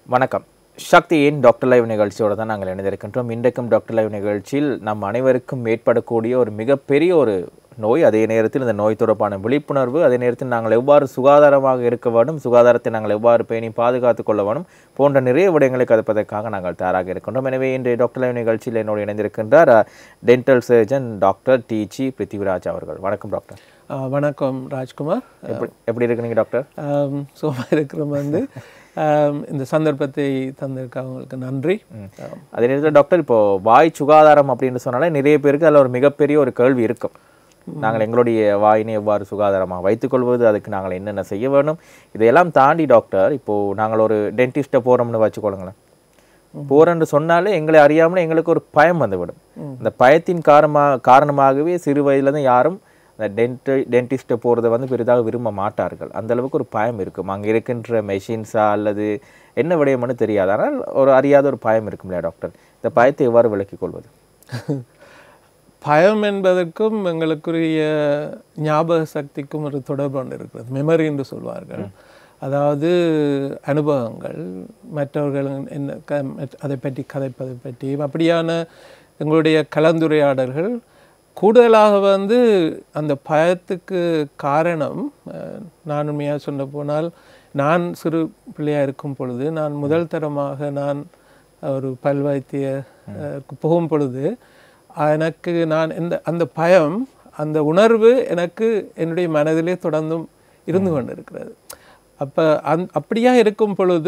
வணக்கம் சக்தியின் doctor live நிகழ்ச்சியோடு தான் நாங்கள் இணைந்திருக்கின்றோம் இன்றைக்கும் டாக்டர் லைவ் நிகழ்ச்சியில் நம் அனைவருக்கும் ஏற்படக்கூடிய ஒரு மிகப்பெரிய ஒரு நோய் அதே நேரத்தில் இந்த நோய் தொடர்பான விழிப்புணர்வு அதே நேரத்தில் நாங்கள் எவ்வாறு சுகாதாரமாக இருக்க வேண்டும் சுகாதாரத்தை நாங்கள் எவ்வாறு பேணி பாதுகாத்துக் கொள்ள வேண்டும் போன்ற நிறைய விடயங்களை கதைப்பதற்காக நாங்கள் தயாராக இருக்கின்றோம் எனவே இன்றைய டாக்டர் லைவ் நிகழ்ச்சியில் என்னோடு இணைந்திருக்கின்றார் dental surgeon doctor D G Prithviraj அவர்கள் வணக்கம் டாக்டர் ஆ, வணக்கம் ராஜ்குமார் எப்படி எப்படி இருக்கிறீங்க டாக்டர் ஆம், சும்மா இருக்கிறோம் வந்து ஆம், இந்த சந்தர்ப்பத்தை தந்திருக்க அவங்களுக்கு நன்றி ஆம். அதே நேரத்தில் டாக்டர் இப்போ வாய் சுகாதாரம் அப்படின்னு சொன்னாலே நிறைய பேருக்கு அதில் ஒரு மிகப்பெரிய ஒரு கேள்வி இருக்கும் நாங்கள் எங்களுடைய வாயினை எவ்வாறு சுகாதாரமாக வைத்துக்கொள்வது அதுக்கு நாங்கள் என்னென்ன செய்ய வேணும் இதையெல்லாம் தாண்டி டாக்டர் இப்போ நாங்கள் ஒரு டென்டிஸ்ட்டை போகிறோம்னு வச்சுக்கொள்ளுங்களேன் போறேன்னு சொன்னாலே எங்களை அறியாமலே எங்களுக்கு ஒரு பயம் வந்துவிடும் அந்த பயத்தின் காரணமாக காரணமாகவே சிறு வயதுல தான் யாரும் அந்த டென்டி டென்டிஸ்ட்டை போகிறத வந்து பெரிதாக விரும்ப மாட்டார்கள் அந்த அளவுக்கு ஒரு பயம் இருக்கும் அங்கே இருக்கின்ற மெஷின்ஸா அல்லது என்ன விடயம்னு தெரியாது ஆனால் ஒரு அறியாத ஒரு பயம் இருக்கும் இல்லையா டாக்டர் இந்த பயத்தை எவ்வாறு விலக்கிக் கொள்வது பயம் என்பதற்கும் எங்களுக்குரிய ஞாபக சக்திக்கும் ஒரு தொடர்பு ஒன்று இருக்கிறது மெமரி என்று சொல்வார்கள் அதாவது அனுபவங்கள் மற்றவர்கள் என்ன க மற்ற- அதை பற்றி கதைப்பதை பற்றி அப்படியான எங்களுடைய கலந்துரையாடல்கள் கூடுதலாக வந்து அந்த பயத்துக்கு காரணம் அஹ், நான் உண்மையாக சொல்ல போனால் நான் சிறு பிள்ளையாக இருக்கும் பொழுது நான் முதல் தரமாக நான் ஒரு பல்வைத்திய அஹ், போகும் பொழுது எனக்கு நான் இந்த அந்த பயம் அந்த உணர்வு எனக்கு என்னுடைய மனதிலே தொடர்ந்தும் இருந்து கொண்டிருக்கிறது அப்போ அந் அப்படியா இருக்கும் பொழுது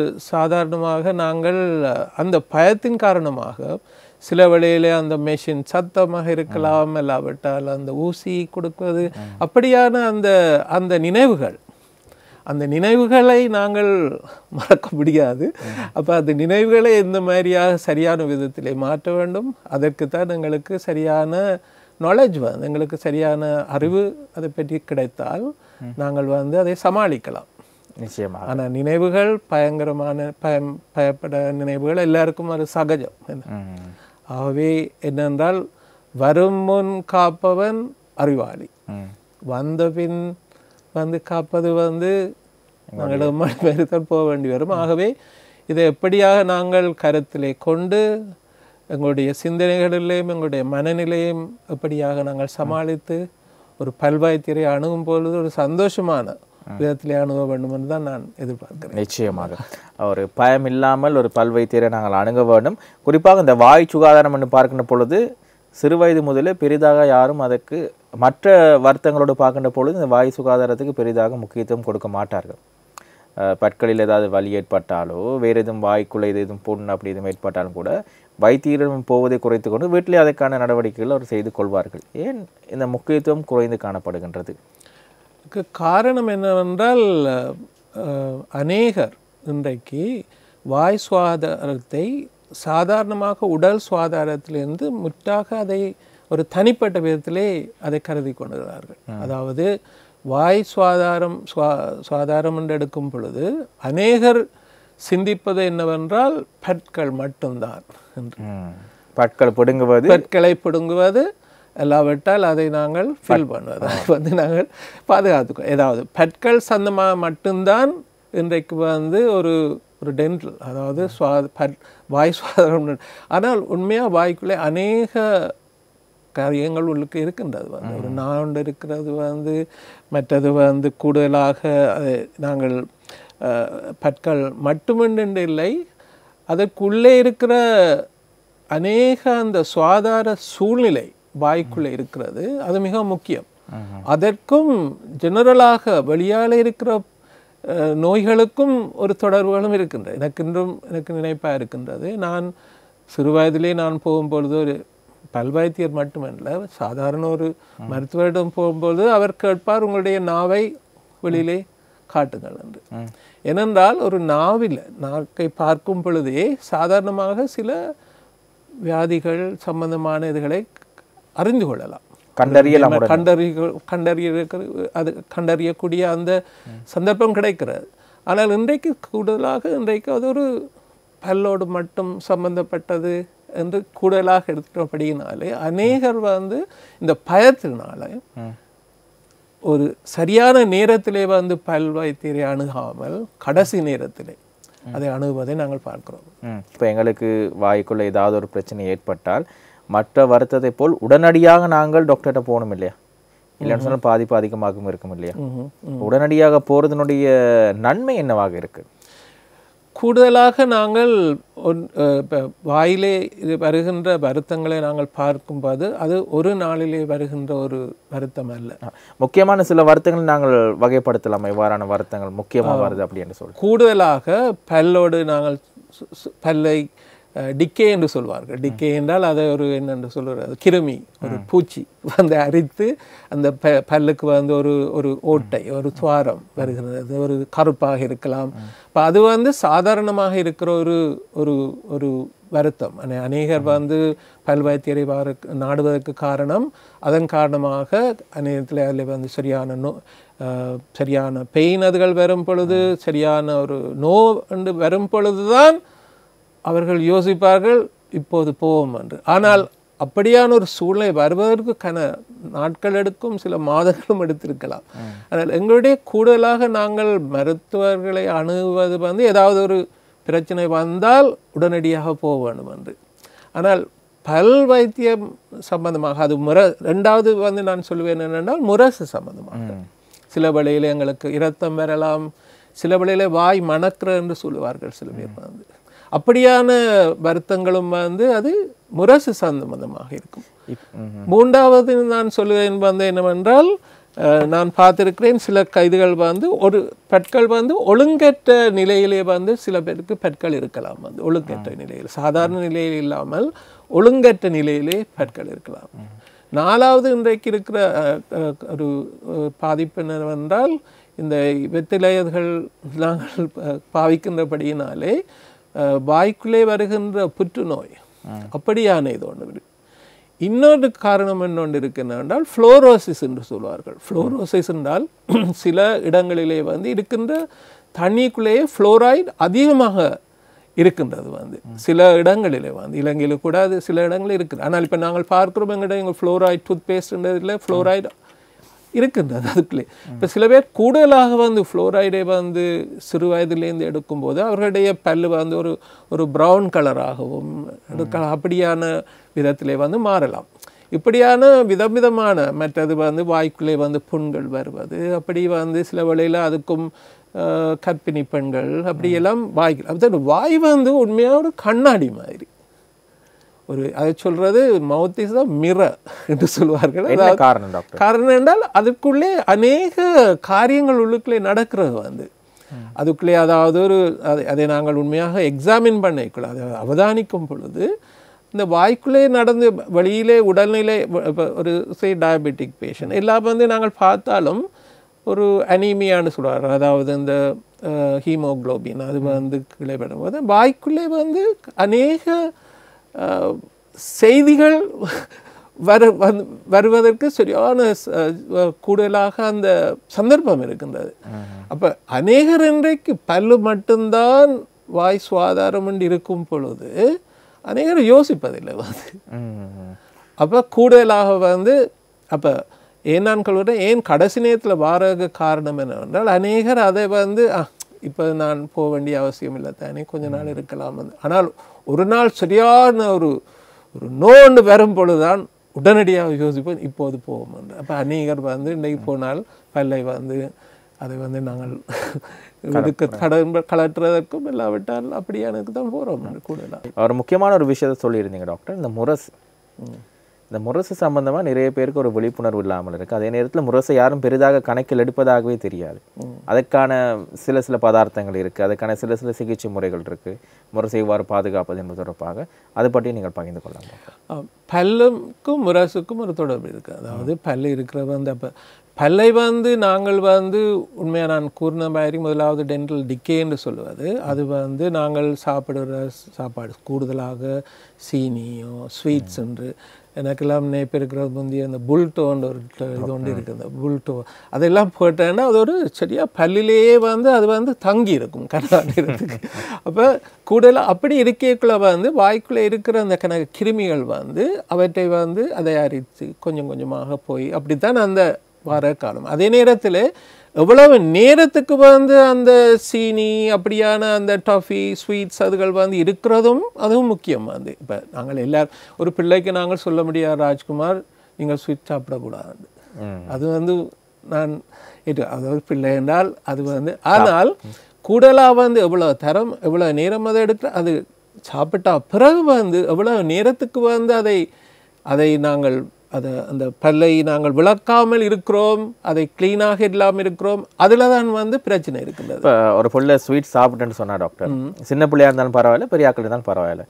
சாதாரணமாக நாங்கள் அந்த பயத்தின் காரணமாக சில வேளையிலே அந்த மெஷின் சத்தமாக இருக்கலாம் இல்லாவிட்டால் அந்த ஊசி கொடுப்பது அப்படியான அந்த அந்த நினைவுகள் அந்த நினைவுகளை நாங்கள் மறக்க முடியாது அப்போ அந்த நினைவுகளை எந்த மாதிரியாக சரியான விதத்திலே மாற்ற வேண்டும் அதற்குத்தான் எங்களுக்கு சரியான நாலேஜ் வந்து எங்களுக்கு சரியான அறிவு அதை பற்றி கிடைத்தால் நாங்கள் வந்து அதை சமாளிக்கலாம் நிச்சயமாக ஆனா நினைவுகள் பயங்கரமான பயம் பயப்பட நினைவுகள் எல்லாருக்கும் அது சகஜம் என்ன ம். ஆகவே என்னென்றால் வரும் முன் காப்பவன் அறிவாளி ம். வந்த பின் வந்து காப்பது வந்து நாங்கள் மணி பேர் தான் போக வேண்டி வரும் ஆகவே இதை எப்படியாக நாங்கள் கருத்திலே கொண்டு எங்களுடைய சிந்தனைகளிலேயும் எங்களுடைய மனநிலையும் எப்படியாக நாங்கள் சமாளித்து ஒரு பல்வாய்த்திரை அணுகும் பொழுது ஒரு சந்தோஷமான விதத்திலே அணுக வேண்டும் என்று தான் நான் எதிர்பார்க்கிறேன் நிச்சயமாக ஒரு பயம் இல்லாமல் ஒரு பல்வைத்தியரை நாங்கள் அணுக வேண்டும் குறிப்பாக இந்த வாய் சுகாதாரம் என்று பார்க்கின்ற பொழுது சிறு வயது முதலே பெரிதாக யாரும் அதற்கு மற்ற வருத்தங்களோடு பார்க்கின்ற பொழுது இந்த வாய் சுகாதாரத்துக்கு பெரிதாக முக்கியத்துவம் கொடுக்க மாட்டார்கள் அஹ், பற்களில் ஏதாவது வலி ஏற்பட்டாலோ வேறு எதுவும் வாய்க்குள்ள இது எதுவும் புண் அப்படி எதுவும் ஏற்பட்டாலும் கூட வைத்தியரிடம் போவதை குறைத்து கொண்டு வீட்டிலே அதற்கான நடவடிக்கைகள் அவர் செய்து கொள்வார்கள் ஏன் இந்த முக்கியத்துவம் குறைந்து காணப்படுகின்றது இதுக்கு காரணம் என்னவென்றால் அஹ், அநேகர் இன்றைக்கு வாய் சுவாதாரத்தை சாதாரணமாக உடல் சுவாதாரத்திலிருந்து முற்றாக அதை ஒரு தனிப்பட்ட விதத்திலே அதை கருதி கொண்டுகிறார்கள் அதாவது வாய் சுவாதாரம் சுவா சுவாதாரம் என்று எடுக்கும் பொழுது அநேகர் சிந்திப்பது என்னவென்றால் பற்கள் மட்டும்தான் என்று ம். பற்கள் பிடுங்குவது பற்களை பிடுங்குவது இல்லாவிட்டால் அதை நாங்கள் ஃபில் பண்ணுவது அதை வந்து நாங்கள் பாதுகாத்துக்கோ ஏதாவது பற்கள் சந்தமாக மட்டும்தான் இன்றைக்கு வந்து ஒரு ஒரு டென்டல் அதாவது சுவா பற் வாய் சுவாதாரம் ஆனால் உண்மையாக வாய்க்குள்ளே அநேக காரியங்கள் உள்ளுக்கு இருக்கின்றது வந்து ஒரு நாண்டு இருக்கிறது வந்து மற்றது வந்து கூடுதலாக அதை நாங்கள் அஹ், பற்கள் மட்டுமென்று இல்லை அதற்குள்ளே இருக்கிற அநேக அந்த சுவாதார சூழ்நிலை வாய்க்குள்ளே இருக்கிறது அது மிக முக்கியம் அதற்கும் ஜெனரலாக வெளியால் இருக்கிற அஹ், நோய்களுக்கும் ஒரு தொடர்புகளும் இருக்கின்றது எனக்கு இன்றும் எனக்கு நினைப்பாக இருக்கின்றது நான் சிறு வயதிலே நான் போகும்பொழுது ஒரு பல்வைத்தியர் மட்டுமல்ல சாதாரண ஒரு மருத்துவரிடம் போகும்போது அவர் கேட்பார் உங்களுடைய நாவை வெளியிலே காட்டுங்கள் என்று ஏனென்றால் ஒரு நாவில் நாக்கை பார்க்கும் பொழுதே சாதாரணமாக சில வியாதிகள் சம்பந்தமான இதுகளை அறிந்து கொள்ளலாம் கண்டறியலாம் நம்ம கண்டறிய கண்டறிய அது கண்டறியக்கூடிய அந்த சந்தர்ப்பம் கிடைக்கிறது ஆனால் இன்றைக்கு கூடுதலாக இன்றைக்கு அது ஒரு பல்லோடு மட்டும் சம்பந்தப்பட்டது என்று கூடுதலாக எடுத்தபடியினாலே அநேகர் வந்து இந்த பயத்தினால ஒரு சரியான நேரத்திலே வந்து பல் வைத்தியரை அணுகாமல் கடைசி நேரத்திலே அதை அணுகுவதை நாங்கள் பார்க்கிறோம் ம் இப்போ எங்களுக்கு வாய்க்குள்ள ஏதாவது ஒரு பிரச்சனை ஏற்பட்டால் மற்ற வருத்தத்தை போல் உடனடியாக நாங்கள் டாக்டர்கிட்ட போகணும் இல்லையா இல்லைன்னு சொன்னால் பாதிப்பு அதிகமாகவும் இருக்கும் இல்லையா ம்ஹும். உடனடியாக போறதனுடைய நன்மை என்னவாக இருக்கு கூடுதலாக நாங்கள் ஒன்- அஹ், இப்ப வாயிலே இது வருகின்ற வருத்தங்களை நாங்கள் பார்க்கும்போது அது ஒரு நாளிலே வருகின்ற ஒரு வருத்தம் அல்ல முக்கியமான சில வருத்தங்கள் நாங்கள் வகைப்படுத்தலாம் இவ்வாறான வருத்தங்கள் முக்கியமா வருது அப்படின்னு சொல்லி கூடுதலாக பல்லோடு நாங்கள் சு- சு- பல்லை டிக்கே என்று சொல்வார்கள் டிக்கே என்றால் அதை ஒரு என்னென்று சொல்கிறது கிருமி ஒரு பூச்சி வந்து அரித்து அந்த ப பல்லுக்கு வந்து ஒரு ஒரு ஓட்டை ஒரு துவாரம் வருகிறது அது ஒரு கருப்பாக இருக்கலாம் இப்போ அது வந்து சாதாரணமாக இருக்கிற ஒரு ஒரு ஒரு வருத்தம் அனே- அநேகர் வந்து பல் வைத்தியரை வார நாடுவதற்கு காரணம் அதன் காரணமாக அநேகத்தில் அதில் வந்து சரியான நோ அஹ், சரியான பெயின் அதுகள் வரும் பொழுது சரியான ஒரு நோ என்று வரும் பொழுதுதான் அவர்கள் யோசிப்பார்கள் இப்போது போவோம் என்று ஆனால் அப்படியான ஒரு சூழ்நிலை வருவதற்கு கன நாட்கள் எடுக்கும் சில மாதங்களும் எடுத்திருக்கலாம் ஆனால் எங்களுடைய கூடுதலாக நாங்கள் மருத்துவர்களை அணுகுவது வந்து ஏதாவது ஒரு பிரச்சனை வந்தால் உடனடியாக போக வேண்டும் என்று ஆனால் பல் வைத்தியம் சம்பந்தமாக அது முர ரெண்டாவது வந்து நான் சொல்லுவேன் என்னென்றால் முரசு சம்பந்தமாக சில வேளையில் எங்களுக்கு இரத்தம் வரலாம் சில வேளையில் வாய் மணக்கிற என்று சொல்லுவார்கள் சில பேர் வந்து அப்படியான வருத்தங்களும் வந்து அது முரசு சம்பந்தமாக இருக்கும் இப்- ம். மூன்றாவது நான் சொல்லுவேன் வந்து என்னவென்றால் அஹ், நான் பார்த்திருக்கிறேன் சில கைதுகள் வந்து ஒரு பற்கள் வந்து ஒழுங்கற்ற நிலையிலே வந்து சில பேருக்கு பற்கள் இருக்கலாம் வந்து ஒழுங்கற்ற நிலையில் சாதாரண நிலையில் இல்லாமல் ஒழுங்கற்ற நிலையிலே பற்கள் இருக்கலாம் நாலாவது இன்றைக்கு இருக்கிற அஹ், அஹ், ஒரு அஹ், பாதிப்பு என்னவென்றால் இந்த வெத்திலையர்கள் நாங்கள் அஹ், பாவிக்கின்றபடியினாலே அஹ், வாய்க்குள்ளே வருகின்ற புற்றுநோய் அப்படியான இது ஒன்று இருக்கு. இன்னொரு காரணம் என்னொன்று இருக்கு என்னவென்றால் ஃப்ளோரோசிஸ் என்று சொல்வார்கள் ஃப்ளோரோசிஸ் என்றால் சில இடங்களிலே வந்து இருக்கின்ற தண்ணிக்குள்ளேயே ஃப்ளோரைடு அதிகமாக இருக்கின்றது வந்து சில இடங்களிலே வந்து இலங்கையில் கூட அது சில இடங்களில் இருக்குது ஆனால் இப்போ நாங்கள் பார்க்கிறோம் எங்கிட்ட எங்கள் ஃப்ளோரைட் டூத் பேஸ்ட்ன்றதுல ஃப்ளோரைடு இருக்கின்றது அதுக்குள்ளே இப்போ சில பேர் கூடுதலாக வந்து ஃப்ளோரைடை வந்து சிறு வயதிலேருந்து எடுக்கும்போது அவர்களுடைய பல்லு வந்து ஒரு ஒரு ப்ரௌன் கலராகவும் எடுக்க அப்படியான விதத்திலே வந்து மாறலாம் இப்படியான விதவிதமான மற்றது வந்து வாய்க்குள்ளே வந்து புண்கள் வருவது அப்படி வந்து சில வேளையில் அதுக்கும் அஹ், கர்ப்பிணி பெண்கள் அப்படியெல்லாம் வாய்க்கு அதாவது வாய் வந்து உண்மையாக ஒரு கண்ணாடி மாதிரி ஒரு அதை சொல்றது மவுத் இஸ் த மிரர் என்று சொல்வார்கள் என்ன காரணம் டாக்டர் காரணம் என்றால் அதுக்குள்ளே அநேக காரியங்கள் உள்ளுக்குள்ளே நடக்கிறது வந்து அதுக்குள்ளே அதாவது ஒரு அதை அதை நாங்கள் உண்மையாக எக்ஸாமின் பண்ணிக்கொள்ள அதை அவதானிக்கும் பொழுது இந்த வாய்க்குள்ளே நடந்து வெளியிலே உடல்நிலை வ- இப்ப ஒரு சே டயபெட்டிக் பேஷண்ட் எல்லாம் வந்து நாங்கள் பார்த்தாலும் ஒரு அனீமியான்னு சொல்றாரு அதாவது இந்த ஹீமோகுளோபின் அது வந்து கீழே வரும்போது வாய்க்குள்ளே வந்து அநேக அஹ், செய்திகள் வரு வந்து வருவதற்கு சரியான ச- அஹ், கூடுதலாக அந்த சந்தர்ப்பம் இருக்கின்றது அப்ப அநேகர் இன்றைக்கு பல்லு மட்டும்தான் வாய் சுவாதாரம் என்று இருக்கும் பொழுது அநேகர் யோசிப்பதில்லை வந்து ம். அப்போ கூடுதலாக வந்து அப்போ ஏன் நான் சொல்கிறேன் ஏன் கடைசி நேரத்தில் வாரதுக்கு காரணம் என்னவென்றால் அநேகர் அதை வந்து "ஆ, இப்போ நான் போக வேண்டிய அவசியம் இல்லை தானே கொஞ்ச நாள் இருக்கலாம் வந்து." ஆனால் ஒரு நாள் சரியான ஒரு ஒரு நோண்டு வரும் பொழுதுதான் உடனடியாக யோசிப்போம் இப்போது போவோம் என்று அப்போ அநேகர் வந்து இன்றைக்கு போனால் பல்லை வந்து அதை வந்து நாங்கள் இதுக்கு கடன் கலட்டுறதற்கும் இல்லாவிட்டால் அப்படியானதுக்கு தான் போகிறோம் கூடுதலாக ஒரு முக்கியமான ஒரு விஷயத்தை சொல்லியிருந்தீங்க டாக்டர் இந்த முரசு இந்த முரசு சம்பந்தமா நிறைய பேருக்கு ஒரு விழிப்புணர்வு இல்லாமல் இருக்கு அதே நேரத்தில் முரசை யாரும் பெரிதாக கணக்கில் எடுப்பதாகவே தெரியாது அதற்கான சில சில பதார்த்தங்கள் இருக்கு அதுக்கான சில சில சிகிச்சை முறைகள் இருக்கு முரசை எவ்வாறு பாதுகாப்பது என்பது தொடர்பாக அதை பற்றி நீங்கள் பகிர்ந்து கொள்ளலாம் டாக்டர் அஹ் பல்லுக்கும் முரசுக்கும் ஒரு தொடர்பு இருக்குது அதாவது பல்லு இருக்கிற வந்து அப்போ பல்லை வந்து நாங்கள் வந்து உண்மையாக நான் கூறின மாதிரி முதலாவது டென்டல் டிக்கேன்னு சொல்லுவது அது வந்து நாங்கள் சாப்பிடுற சாப்பாடு கூடுதலாக சீனியோ ஸ்வீட்ஸ் என்று எனக்கெல்லாம் நேப்பு இருக்கிறது முந்தைய அந்த புல்டோன்ற ஒரு ட- இது ஒன்று இருக்குது அந்த புல்டோ அதெல்லாம் போட்டேன்னா அது ஒரு சரியாக பல்லிலேயே வந்து அது வந்து தங்கி இருக்கும் கண்ணாடிறதுக்கு அப்போ கூடுதலாக அப்படி இருக்கைக்குள்ள வந்து வாய்க்குள்ளே இருக்கிற அந்த கண கிருமிகள் வந்து அவற்றை வந்து அதை அரித்து கொஞ்சம் கொஞ்சமாக போய் அப்படித்தான் அந்த வர காலம் அதே நேரத்தில் எவ்வளவு நேரத்துக்கு வந்து அந்த சீனி அப்படியான அந்த டாஃபி ஸ்வீட்ஸ் அதுகள் வந்து இருக்கிறதும் அதுவும் முக்கியம் வந்து இப்போ நாங்கள் எல்லாரும் ஒரு பிள்ளைக்கு நாங்கள் சொல்ல முடியாது ராஜ்குமார் நீங்கள் ஸ்வீட் சாப்பிடக்கூடாது ம். அது வந்து நான் இது அதாவது பிள்ளை என்றால் அது வந்து ஆனால் கூடுதலாக வந்து எவ்வளோ தரம் எவ்வளோ நேரம் அதை எடுக்கிற அது சாப்பிட்டா பிறகு வந்து எவ்வளோ நேரத்துக்கு வந்து அதை அதை நாங்கள் அதை அந்த பல்லை நாங்கள் விளக்காமல் இருக்கிறோம் அதை க்ளீனாக இல்லாமல் இருக்கிறோம் அதில் தான் வந்து பிரச்சனை இருக்கின்றது இப்போ ஒரு புள்ள ஸ்வீட் சாப்பிட்டேன்னு சொன்னா டாக்டர் சின்ன பிள்ளையா இருந்தாலும் பரவாயில்ல பெரிய ஆட்கள் இருந்தாலும் பரவாயில்ல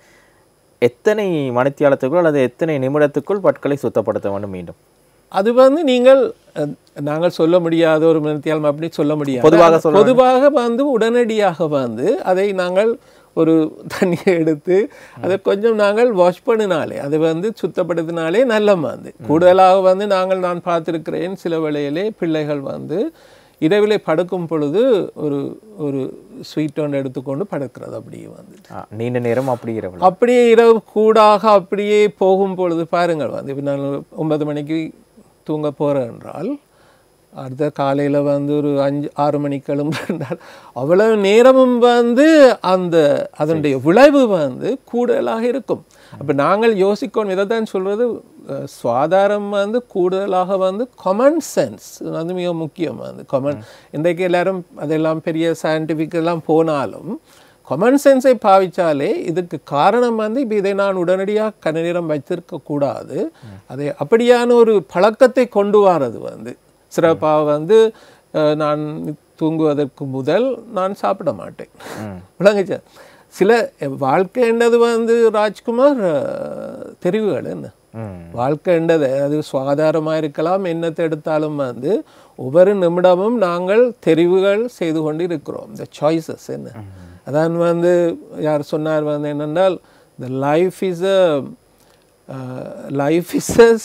எத்தனை மணித்தியாலத்துக்குள் அல்லது எத்தனை நிமிடத்துக்குள் பற்களை சுத்தப்படுத்த வேண்டும் மீண்டும் அது வந்து நீங்கள் அஹ், நாங்கள் சொல்ல முடியாத ஒரு மனத்தியாலம் அப்படி சொல்ல முடியாது பொதுவாக சொல்ல பொதுவாக வந்து உடனடியாக வந்து அதை நாங்கள் ஒரு தண்ணியை எடுத்து அதை கொஞ்சம் நாங்கள் வாஷ் பண்ணினாலே அதை வந்து சுத்தப்படுத்தினாலே நல்ல வந்து கூடுதலாக வந்து நாங்கள் நான் பார்த்திருக்கிறேன் சில வேளையிலே பிள்ளைகள் வந்து இரவிலே படுக்கும் பொழுது ஒரு ஒரு ஸ்வீட் ஒன்று எடுத்துக்கொண்டு படுக்கிறது அப்படியே வந்து ஆ, நீண்ட நேரம் அப்படி இரவு அப்படியே இரவு கூடாக அப்படியே போகும் பொழுது பாருங்கள் வந்து இப்போ நான் ஒன்பது மணிக்கு தூங்க போகிறேன் என்றால் அடுத்த காலையில் வந்து ஒரு அஞ்சு ஆறு மணிக்கு கிளம்புறால் அவ்வளவு நேரமும் வந்து அந்த அதனுடைய விளைவு வந்து கூடுதலாக இருக்கும் அப்போ நாங்கள் யோசிக்கணும் இதை தான் சொல்கிறது சுவாதாரம் வந்து கூடுதலாக வந்து காமன் சென்ஸ் அது மிக முக்கியம் வந்து காமன் இன்றைக்கு எல்லாரும் அதெல்லாம் பெரிய சயின்டிஃபிக் எல்லாம் போனாலும் காமன் சென்ஸை பாவிச்சாலே இதுக்கு காரணம் வந்து இப்போ இதை நான் உடனடியாக கண்ணநேரம் வைத்திருக்க கூடாது அதை அப்படியான ஒரு பழக்கத்தை கொண்டு வரது வந்து சிறப்பாக வந்து அஹ், நான் தூங்குவதற்கு முதல் நான் சாப்பிட மாட்டேன் விளங்குச்சா சில வாழ்க்கைன்றது வந்து ராஜ்குமார் அஹ், தெரிவுகள் என்ன ம் வாழ்க்கைன்றது அது சுகாதாரமாக இருக்கலாம் என்னத்தை எடுத்தாலும் வந்து ஒவ்வொரு நிமிடமும் நாங்கள் தெரிவுகள் செய்து கொண்டு இருக்கிறோம் இந்த சாய்ஸஸ் என்ன அதான் வந்து யார் சொன்னார் வந்து என்னென்றால் the life is a life is a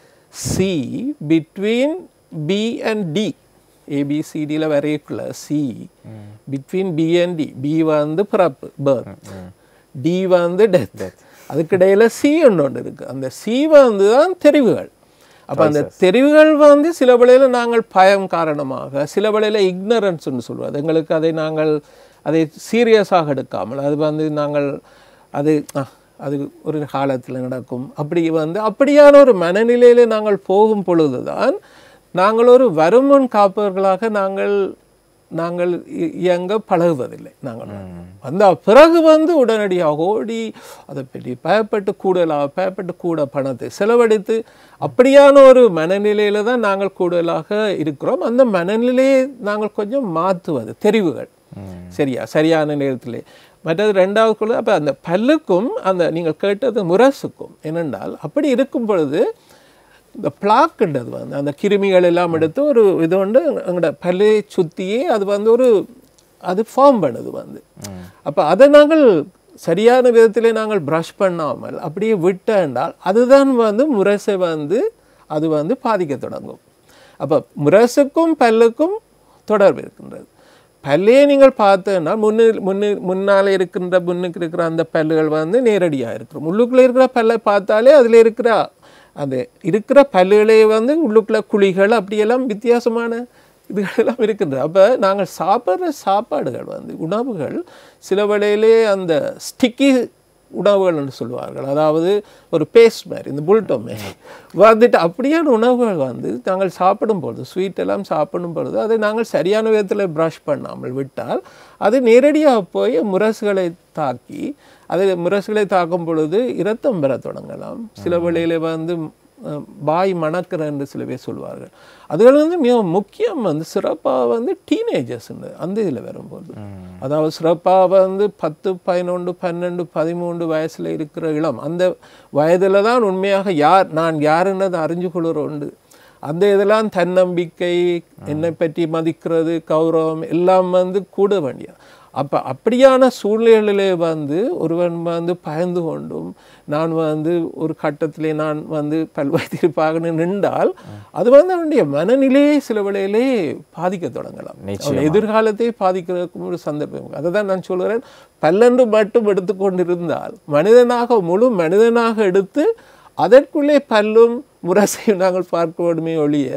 C between B and D ஏபிசிடியில் வரையக்குள்ள C between B and D B வந்து பிறப்பு பர்த் டி வந்து டெத் அதுக்கிடையில சி ஒன்று ஒன்று இருக்கு அந்த சி வந்து தான் தெரிவுகள் அப்போ அந்த தெரிவுகள் வந்து சில வேளையில நாங்கள் பயம் காரணமாக சில வேளையில இக்னரன்ஸ்னு சொல்லுவோம் எங்களுக்கு அதை நாங்கள் அதை சீரியஸாக எடுக்காமல் அது வந்து நாங்கள் அது ஆ, அது ஒரு காலத்தில் நடக்கும் அப்படி வந்து அப்படியான ஒரு மனநிலையில நாங்கள் போகும் பொழுதுதான் நாங்கள் ஒரு வருமுன் காப்பவர்களாக நாங்கள் நாங்கள் இ- இயங்க பழகுவதில்லை நாங்கள் வந்த பிறகு வந்து உடனடியாக ஓடி அதை பற்றி பயப்பட்டு கூடுதலாக பயப்பட்டு கூட பணத்தை செலவழித்து அப்படியான ஒரு மனநிலையில தான் நாங்கள் கூடுதலாக இருக்கிறோம் அந்த மனநிலையை நாங்கள் கொஞ்சம் மாற்றுவது தெரிவுகள் சரியா சரியான நேரத்திலே மற்றது ரெண்டாவது குழு அப்போ அந்த பல்லுக்கும் அந்த நீங்கள் கேட்டது முரசுக்கும் என்னென்றால் அப்படி இருக்கும் பொழுது இந்த பிளாக்குன்றது வந்து அந்த கிருமிகள் எல்லாம் எடுத்து ஒரு இது வந்து எங்களோட பல்லை சுற்றியே அது வந்து ஒரு அது ஃபார்ம் பண்ணுது வந்து அப்போ அதை நாங்கள் சரியான விதத்திலே நாங்கள் ப்ரஷ் பண்ணாமல் அப்படியே விட்டேன்றால் அதுதான் வந்து முரசை வந்து அது வந்து பாதிக்க தொடங்கும் அப்போ முரசுக்கும் பல்லுக்கும் தொடர்பு இருக்கின்றது பல்லையே நீங்கள் பார்த்தேன்னா முன்னு முன்னு முன்னால் இருக்கின்ற முன்னுக்கு இருக்கிற அந்த பல்லுகள் வந்து நேரடியாக இருக்கும் உள்ளுக்குள்ளே இருக்கிற பல்லை பார்த்தாலே அதில் இருக்கிற அந்த இருக்கிற பல்லுகளே வந்து உள்ளுக்குள்ள குழிகள் அப்படியெல்லாம் வித்தியாசமான இதுகளெல்லாம் இருக்கின்றது அப்போ நாங்கள் சாப்பிட்ற சாப்பாடுகள் வந்து உணவுகள் சில வேளையிலே அந்த ஸ்டிக்கி உணவுகள்னு சொல்லுவார்கள் அதாவது ஒரு பேஸ்ட் மாதிரி இந்த புல்டோ மாதிரி வந்துட்டு அப்படியான உணவுகள் வந்து நாங்கள் சாப்பிடும் பொழுது ஸ்வீட் எல்லாம் சாப்பிடும் பொழுது அதை நாங்கள் சரியான விதத்தில் ப்ரஷ் பண்ணாமல் விட்டால் அது நேரடியாக போய் முரசுகளை தாக்கி அது முரசுகளை தாக்கும் பொழுது இரத்தம் பெற தொடங்கலாம் சில வேளையில வந்து அஹ், வாய் மணக்கிற என்று சில பேர் சொல்வார்கள் அதுகள் வந்து மிக முக்கியம் வந்து சிறப்பாக வந்து டீனேஜர்ஸ் அந்த இதில் வரும்போது அதாவது சிறப்பாக வந்து பத்து பதினொன்று பன்னெண்டு பதிமூன்று வயசுல இருக்கிற இளம் அந்த வயதில் தான் உண்மையாக யார் நான் யாருன்னதை அறிஞ்சு கொள்கிறோண்டு அந்த இதெல்லாம் தன்னம்பிக்கை என்னை பற்றி மதிக்கிறது கௌரவம் எல்லாம் வந்து கூட வேண்டிய அப்போ அப்படியான சூழ்நிலையிலே வந்து ஒருவன் வந்து பயந்து கொண்டும் நான் வந்து ஒரு கட்டத்திலே நான் வந்து பல்வைத்திருப்பாகனு நின்றால் அது வந்து அவனுடைய மனநிலையை சில வேளையிலே பாதிக்க தொடங்கலாம் அவன் எதிர்காலத்தை பாதிக்கிறதுக்கும் ஒரு சந்தர்ப்பம் அதை தான் நான் சொல்கிறேன் பல்லென்று மட்டும் எடுத்துக்கொண்டிருந்தால் மனிதனாக முழு மனிதனாக எடுத்து அதற்குள்ளே பல்லும் முரசையும் நாங்கள் பார்க்க வேண்டுமே ஒழிய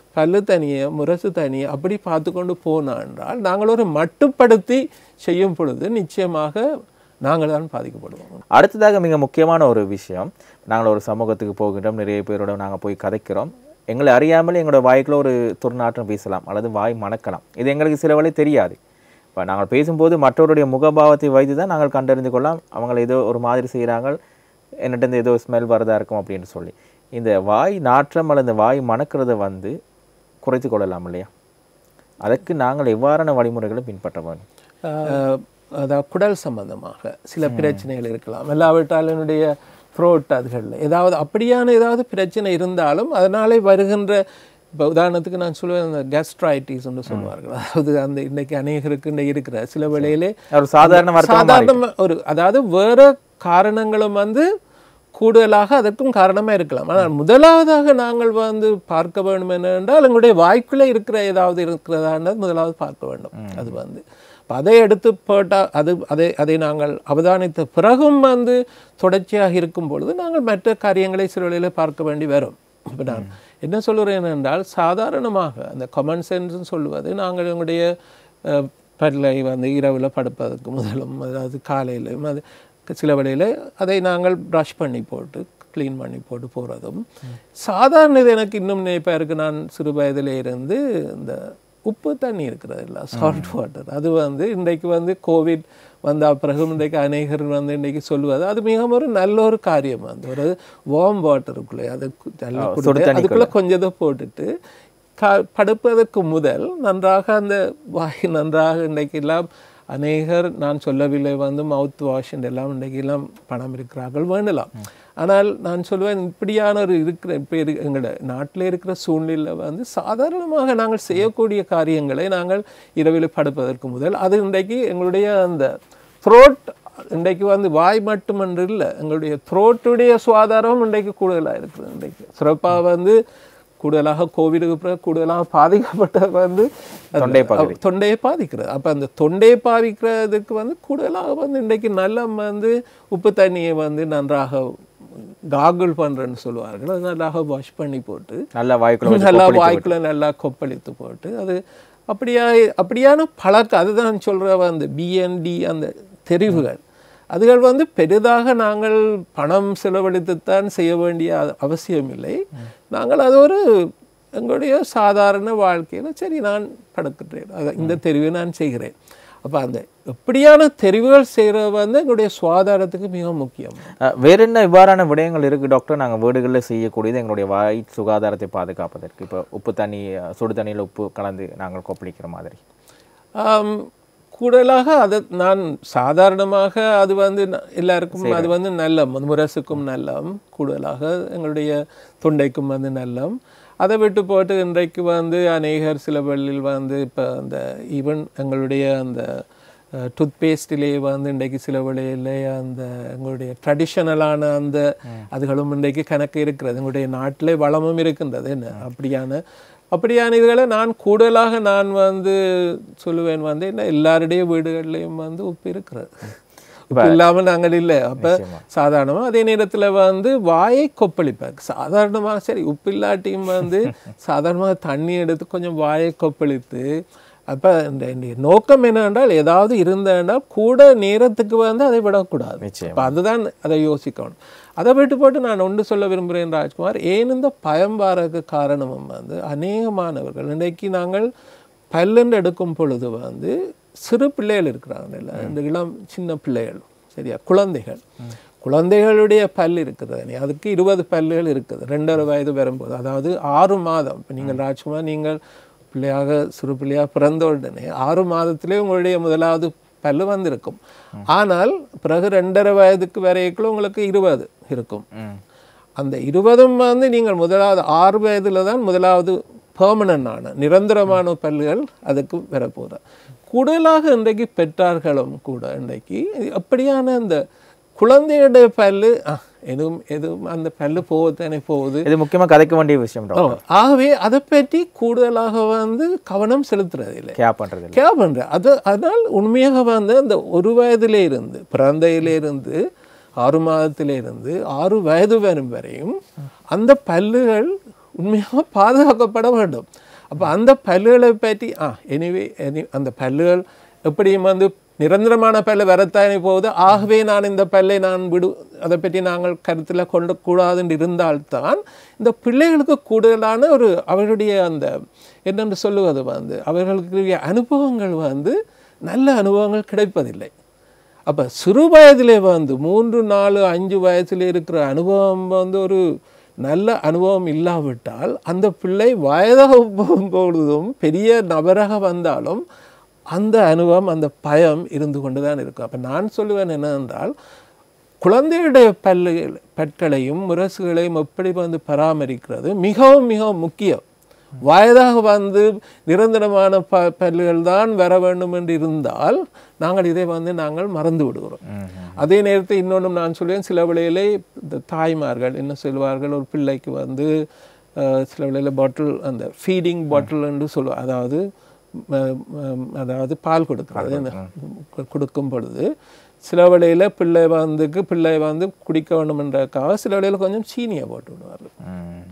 பல்லு தனியே முரசு தனியே அப்படி பார்த்து கொண்டு போனா என்றால் நாங்கள் ஒரு மட்டுப்படுத்தி செய்யும் பொழுது நிச்சயமாக நாங்கள் தான் பாதிக்கப்படுவோம் அடுத்ததாக மிக முக்கியமான ஒரு விஷயம் நாங்கள் ஒரு சமூகத்துக்கு போகின்றோம் நிறைய பேரோட நாங்கள் போய் கதைக்கிறோம் எங்களை அறியாமல் எங்களோட வாய்க்குள்ள ஒரு துர்நாற்றம் வீசலாம் அல்லது வாய் மணக்கலாம் இது எங்களுக்கு சில வேளை தெரியாது இப்போ நாங்கள் பேசும்போது மற்றவருடைய முகபாவத்தை வைத்து தான் நாங்கள் கண்டறிந்து கொள்ளலாம் அவங்க ஏதோ ஒரு மாதிரி செய்கிறாங்க என்னட்டு ஏதோ ஸ்மெல் வரதா இருக்கும் அப்படின்னு சொல்லி இந்த வாய் நாற்றம் அல்லது வாய் மணக்கிறத வந்து குறைத்து கொள்ளலாம் இல்லையா அதற்கு நாங்கள் எவ்வாறான வழிமுறைகளை பின்பற்ற வேண்டும் அஹ், அதாவது குடல் சம்பந்தமாக சில பிரச்சனைகள் இருக்கலாம் இல்லாவிட்டால் என்னுடைய த்ரோட் அதுகளில் ஏதாவது அப்படியான ஏதாவது பிரச்சனை இருந்தாலும் அதனாலே வருகின்ற இப்போ உதாரணத்துக்கு நான் சொல்லுவேன் அந்த கேஸ்ட்ரைட்டிஸ்ன்னு சொல்லுவார்கள் அதாவது அந்த இன்னைக்கு அநேகருக்கு இன்னைக்கு இருக்கிற சில வேளையிலே ஒரு சாதாரண வருத்தம் சாதாரண ஒரு அதாவது வேற காரணங்களும் வந்து கூடுதலாக அதற்கும் காரணமா இருக்கலாம் ஆனால் முதலாவதாக நாங்கள் வந்து பார்க்க வேண்டும் என்னென்றால் எங்களுடைய வாய்க்குள்ளே இருக்கிற ஏதாவது இருக்கிறதான்றது முதலாவது பார்க்க வேண்டும் அது வந்து அப்ப அதை எடுத்து போட்டால் அது அதை அதை நாங்கள் அவதானித்த பிறகும் வந்து தொடர்ச்சியாக இருக்கும் பொழுது நாங்கள் மற்ற காரியங்களை சில வேளையில பார்க்க வேண்டி வரும் இப்போ நான் என்ன சொல்லுறேன் என்றால் சாதாரணமாக அந்த காமன் சென்ஸ்னு சொல்லுவது நாங்கள் எங்களுடைய அஹ், பல்லை வந்து இரவில் படுப்பதற்கு முதலும் அதாவது காலையிலும் அது சில வேளையில் அதை நாங்கள் ப்ரஷ் பண்ணி போட்டு க்ளீன் பண்ணி போட்டு போகிறதும் சாதாரண இது எனக்கு இன்னும் நினைப்பாக இருக்குது நான் சிறு வயதிலே இருந்து இந்த உப்பு தண்ணி இருக்கிறது இல்லை சால்ட் வாட்டர் அது வந்து இன்றைக்கு வந்து கோவிட் வந்த பிறகு இன்றைக்கு அநேகர் வந்து இன்றைக்கு சொல்லுவது அது மிகவும் ஒரு நல்ல ஒரு காரியம் வந்து ஒரு வார்ம் வாட்டருக்குள்ளே அதை கு- தள்ளி கொடுத்து அதுக்குள்ளே கொஞ்சம் இதை போட்டுட்டு கா படுப்பதற்கு முதல் நன்றாக அந்த வாய் நன்றாக இன்றைக்கு எல்லாம் அநேகர் நான் சொல்லவில்லை வந்து மவுத் வாஷ் எல்லாம் இன்றைக்கு எல்லாம் பணம் இருக்கிறார்கள் வேண்டலாம் ஆனால் நான் சொல்லுவேன் இப்படியான ஒரு இருக்கிற இப்போ இரு எங்களோட நாட்டில் இருக்கிற சூழ்நிலை வந்து சாதாரணமாக நாங்கள் செய்யக்கூடிய காரியங்களை நாங்கள் இரவில் படுப்பதற்கு முதல் அது இன்றைக்கு எங்களுடைய அந்த த்ரோட் இன்றைக்கு வந்து வாய் மட்டுமன்று இல்லை எங்களுடைய த்ரோட்டுடைய சுகாதாரம் இன்றைக்கு கூடுதலாக இருக்குது இன்றைக்கு சிறப்பாக வந்து கூடுதலாக கோவிடுக்கு பிறகு கூடுதலாக பாதிக்கப்பட்ட வந்து அந்த தொண்டை பகுதி. தொண்டையை பாதிக்கிறது அப்போ அந்த தொண்டையை பாதிக்கிறதுக்கு வந்து கூடுதலாக வந்து இன்றைக்கு நல்லம் வந்து உப்பு தண்ணியை வந்து நன்றாக காகுல் பண்ணுறேன்னு சொல்லுவார்கள் அது நன்றாக வாஷ் பண்ணி போட்டு நல்ல வாய்க்குள்ள வச்சு நல்லா கொப்பளித்து வாய்க்குள்ள நல்லா கொப்பளித்து போட்டு அது அப்படியா அப்படியான பழக்கம் அதுதான் சொல்ற அந்த பிஎன்டி அந்த தெரிவுகள் அதுகள் வந்து பெரிதாக நாங்கள் பணம் செலவழித்துத்தான் செய்ய வேண்டிய அ- அவசியமில்லை நாங்கள் அது ஒரு எங்களுடைய சாதாரண வாழ்க்கையில் சரி நான் படுக்கிறேன் அது இந்த தெரிவை நான் செய்கிறேன் அப்போ அந்த எப்படியான தெரிவுகள் செய்கிறது வந்து எங்களுடைய சுகாதாரத்துக்கு மிக முக்கியம் அஹ், வேற என்ன இவ்வாறான விடயங்கள் இருக்கு டாக்டர் நாங்கள் வீடுகளில் செய்யக்கூடியது எங்களுடைய வாய் சுகாதாரத்தை பாதுகாப்பதற்கு இப்போ உப்பு தண்ணி அஹ், சுடு தண்ணியில் உப்பு கலந்து நாங்கள் கொப்பளிக்கிற மாதிரி ஆம், கூடுதலாக அது நான் சாதாரணமாக அது வந்து ந- எல்லாருக்கும் அது வந்து நல்லம் அது முரசுக்கும் நல்லம் கூடுதலாக எங்களுடைய தொண்டைக்கும் வந்து நல்லம் அதை விட்டு போட்டு இன்றைக்கு வந்து அநேகர் சில வழியில் வந்து இப்போ அந்த ஈவன் எங்களுடைய அந்த டூத்பேஸ்டிலே வந்து இன்றைக்கு சில வழியிலே அந்த எங்களுடைய ட்ரெடிஷனலான அந்த அதுகளும் இன்றைக்கு கணக்கு இருக்கிறது எங்களுடைய நாட்டிலே வளமும் இருக்கின்றது என்ன அப்படியான அப்படியான இதுகளை நான் கூடுதலாக நான் வந்து சொல்லுவேன் வந்து என்ன எல்லாருடைய வீடுகள்லையும் வந்து உப்பு இருக்கிறது உப்பு இல்லாமல் நாங்கள் இல்லை அப்போ சாதாரணமாக அதே நேரத்தில் வந்து வாயை கொப்பளிப்பேன் சாதாரணமாக சரி உப்பு இல்லாட்டியும் வந்து சாதாரணமாக தண்ணி எடுத்து கொஞ்சம் வாயை கொப்பளித்து அப்போ இந்த இந்த நோக்கம் என்னவென்றால் ஏதாவது இருந்தேன்னா கூட நேரத்துக்கு வந்து அதை விடக்கூடாது நிச்சயம் அப்ப அதுதான் அதை யோசிக்கணும் அதை விட்டு போட்டு நான் ஒன்று சொல்ல விரும்புகிறேன் ராஜ்குமார் ஏன் இந்த பயம் வாரதுக்கு காரணமும் வந்து அநேகமானவர்கள் இன்றைக்கு நாங்கள் பல்லென்று எடுக்கும் பொழுது வந்து சிறு பிள்ளைகள் இருக்கிறாங்க இல்லை இந்த இளம் சின்ன பிள்ளைகள் சரியா குழந்தைகள் குழந்தைகளுடைய பல் இருக்குது அதுக்கு இருபது பல்லுகள் இருக்குது ரெண்டரை வயது வரும்போது அதாவது ஆறு மாதம் இப்போ நீங்கள் ராஜ்குமார் நீங்கள் பிள்ளையாக சிறு பிள்ளையாக பிறந்த உடனே ஆறு மாதத்திலே உங்களுடைய முதலாவது பல்லு வந்திருக்கும் ஆனால் பிறகு ரெண்டரை வயதுக்கு வரைக்குள்ள உங்களுக்கு இருபது இருக்கும் ம் அந்த இருபதும் வந்து நீங்கள் முதலாவது ஆறு வயதுல தான் முதலாவது பெர்மனண்டான நிரந்தரமான பல்லுகள் அதுக்கு வரப்போகுது கூடுதலாக இன்றைக்கு பெற்றார்களும் கூட இன்றைக்கு அப்படியான அந்த குழந்தையுடைய பல்லு ஆ, எதுவும் எதுவும் அந்த பல்லு போகுதானே போகுது இது முக்கியமா கதைக்க வேண்டிய விஷயம் டாக்டர் ஆ, ஆகவே அதை பற்றி கூடுதலாக வந்து கவனம் செலுத்துறது இல்லை கேர் பண்றது இல்ல. கேர் பண்ற அது அதனால் உண்மையாக வந்து அந்த ஒரு வயதிலே இருந்து பிறந்தையிலே இருந்து ஆறு மாதத்திலே இருந்து ஆறு வயது வரும் வரையும் அந்த பல்லுகள் உண்மையாக பாதுகாக்கப்பட வேண்டும் அப்போ அந்த பல்லுகளை பற்றி ஆ எனிவே அந்த பல்லுகள் எப்படியும் வந்து நிரந்தரமான பல்லு வரத்தானே போகுது ஆகவே நான் இந்த பல்லை நான் விடு அதை பற்றி நாங்கள் கருத்தில் கொண்டு கூடாதுன்னு இருந்தால்தான் இந்த பிள்ளைகளுக்கு கூடுதலான ஒரு அவர்களுடைய அந்த என்னென்று சொல்லுவது வந்து அவர்களுக்கு அனுபவங்கள் வந்து நல்ல அனுபவங்கள் கிடைப்பதில்லை அப்போ சிறு வயதிலே வந்து மூன்று நாலு அஞ்சு வயதில் இருக்கிற அனுபவம் வந்து ஒரு நல்ல அனுபவம் இல்லாவிட்டால் அந்த பிள்ளை வயதாக போகும்பொழுதும் பெரிய நபராக வந்தாலும் அந்த அனுபவம் அந்த பயம் இருந்து கொண்டு தான் இருக்கும் அப்போ நான் சொல்லுவேன் என்னவென்றால் குழந்தையுடைய பல்லு பற்களையும் முரசுகளையும் எப்படி வந்து பராமரிக்கிறது மிகவும் மிகவும் முக்கியம் வயதாக வந்து நிரந்தரமான ப பல்லுகள் தான் வர வேண்டும் என்று இருந்தால் நாங்கள் இதை வந்து நாங்கள் மறந்து விடுகிறோம் அதே நேரத்தில் இன்னொன்றும் நான் சொல்லுவேன் சில வேளையிலே இந்த தாய்மார்கள் என்ன சொல்வார்கள் ஒரு பிள்ளைக்கு வந்து அஹ், சில வேளையில் பாட்டில் அந்த ஃபீடிங் பாட்டில் என்று சொல்லுவாங்க அதாவது ம- ம- அதாவது பால் கொடுக்கிறது என்ன, கு- கொடுக்கும் பொழுது சில வேளையில் பிள்ளை வந்துக்கு பிள்ளை வந்து குடிக்க வேண்டுமென்றதுக்காக சில வேளையில் கொஞ்சம் சீனியை போட்டு விடுவார்கள் ம்.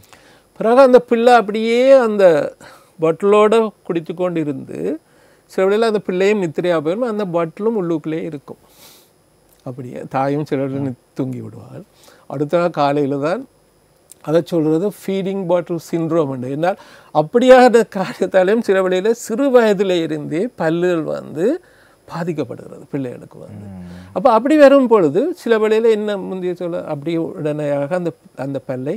பிறகு அந்த பிள்ளை அப்படியே அந்த பாட்டிலோட குடித்து கொண்டு இருந்து சில வேளையில் அந்த பிள்ளையும் நித்திரையாக போயிடும் அந்த பாட்டிலும் உள்ளுக்குள்ளே இருக்கும் அப்படியே தாயும் சில வேளையில் நி- தூங்கி விடுவாள் அடுத்த நாள் காலையில் தான் அதை சொல்கிறது ஃபீடிங் பாட்டில் சின்ரோம் என்று என்றால் அப்படியான காரியத்தாலையும் சில வேளையில் சிறு வயதிலே இருந்தே பல்லுகள் வந்து பாதிக்கப்படுகிறது பிள்ளைகளுக்கு வந்து அப்போ அப்படி வரும் பொழுது சில வேளையில் என்ன முந்தைய சொல்ல அப்படியே உடனடியாக அந்த அந்த பல்லை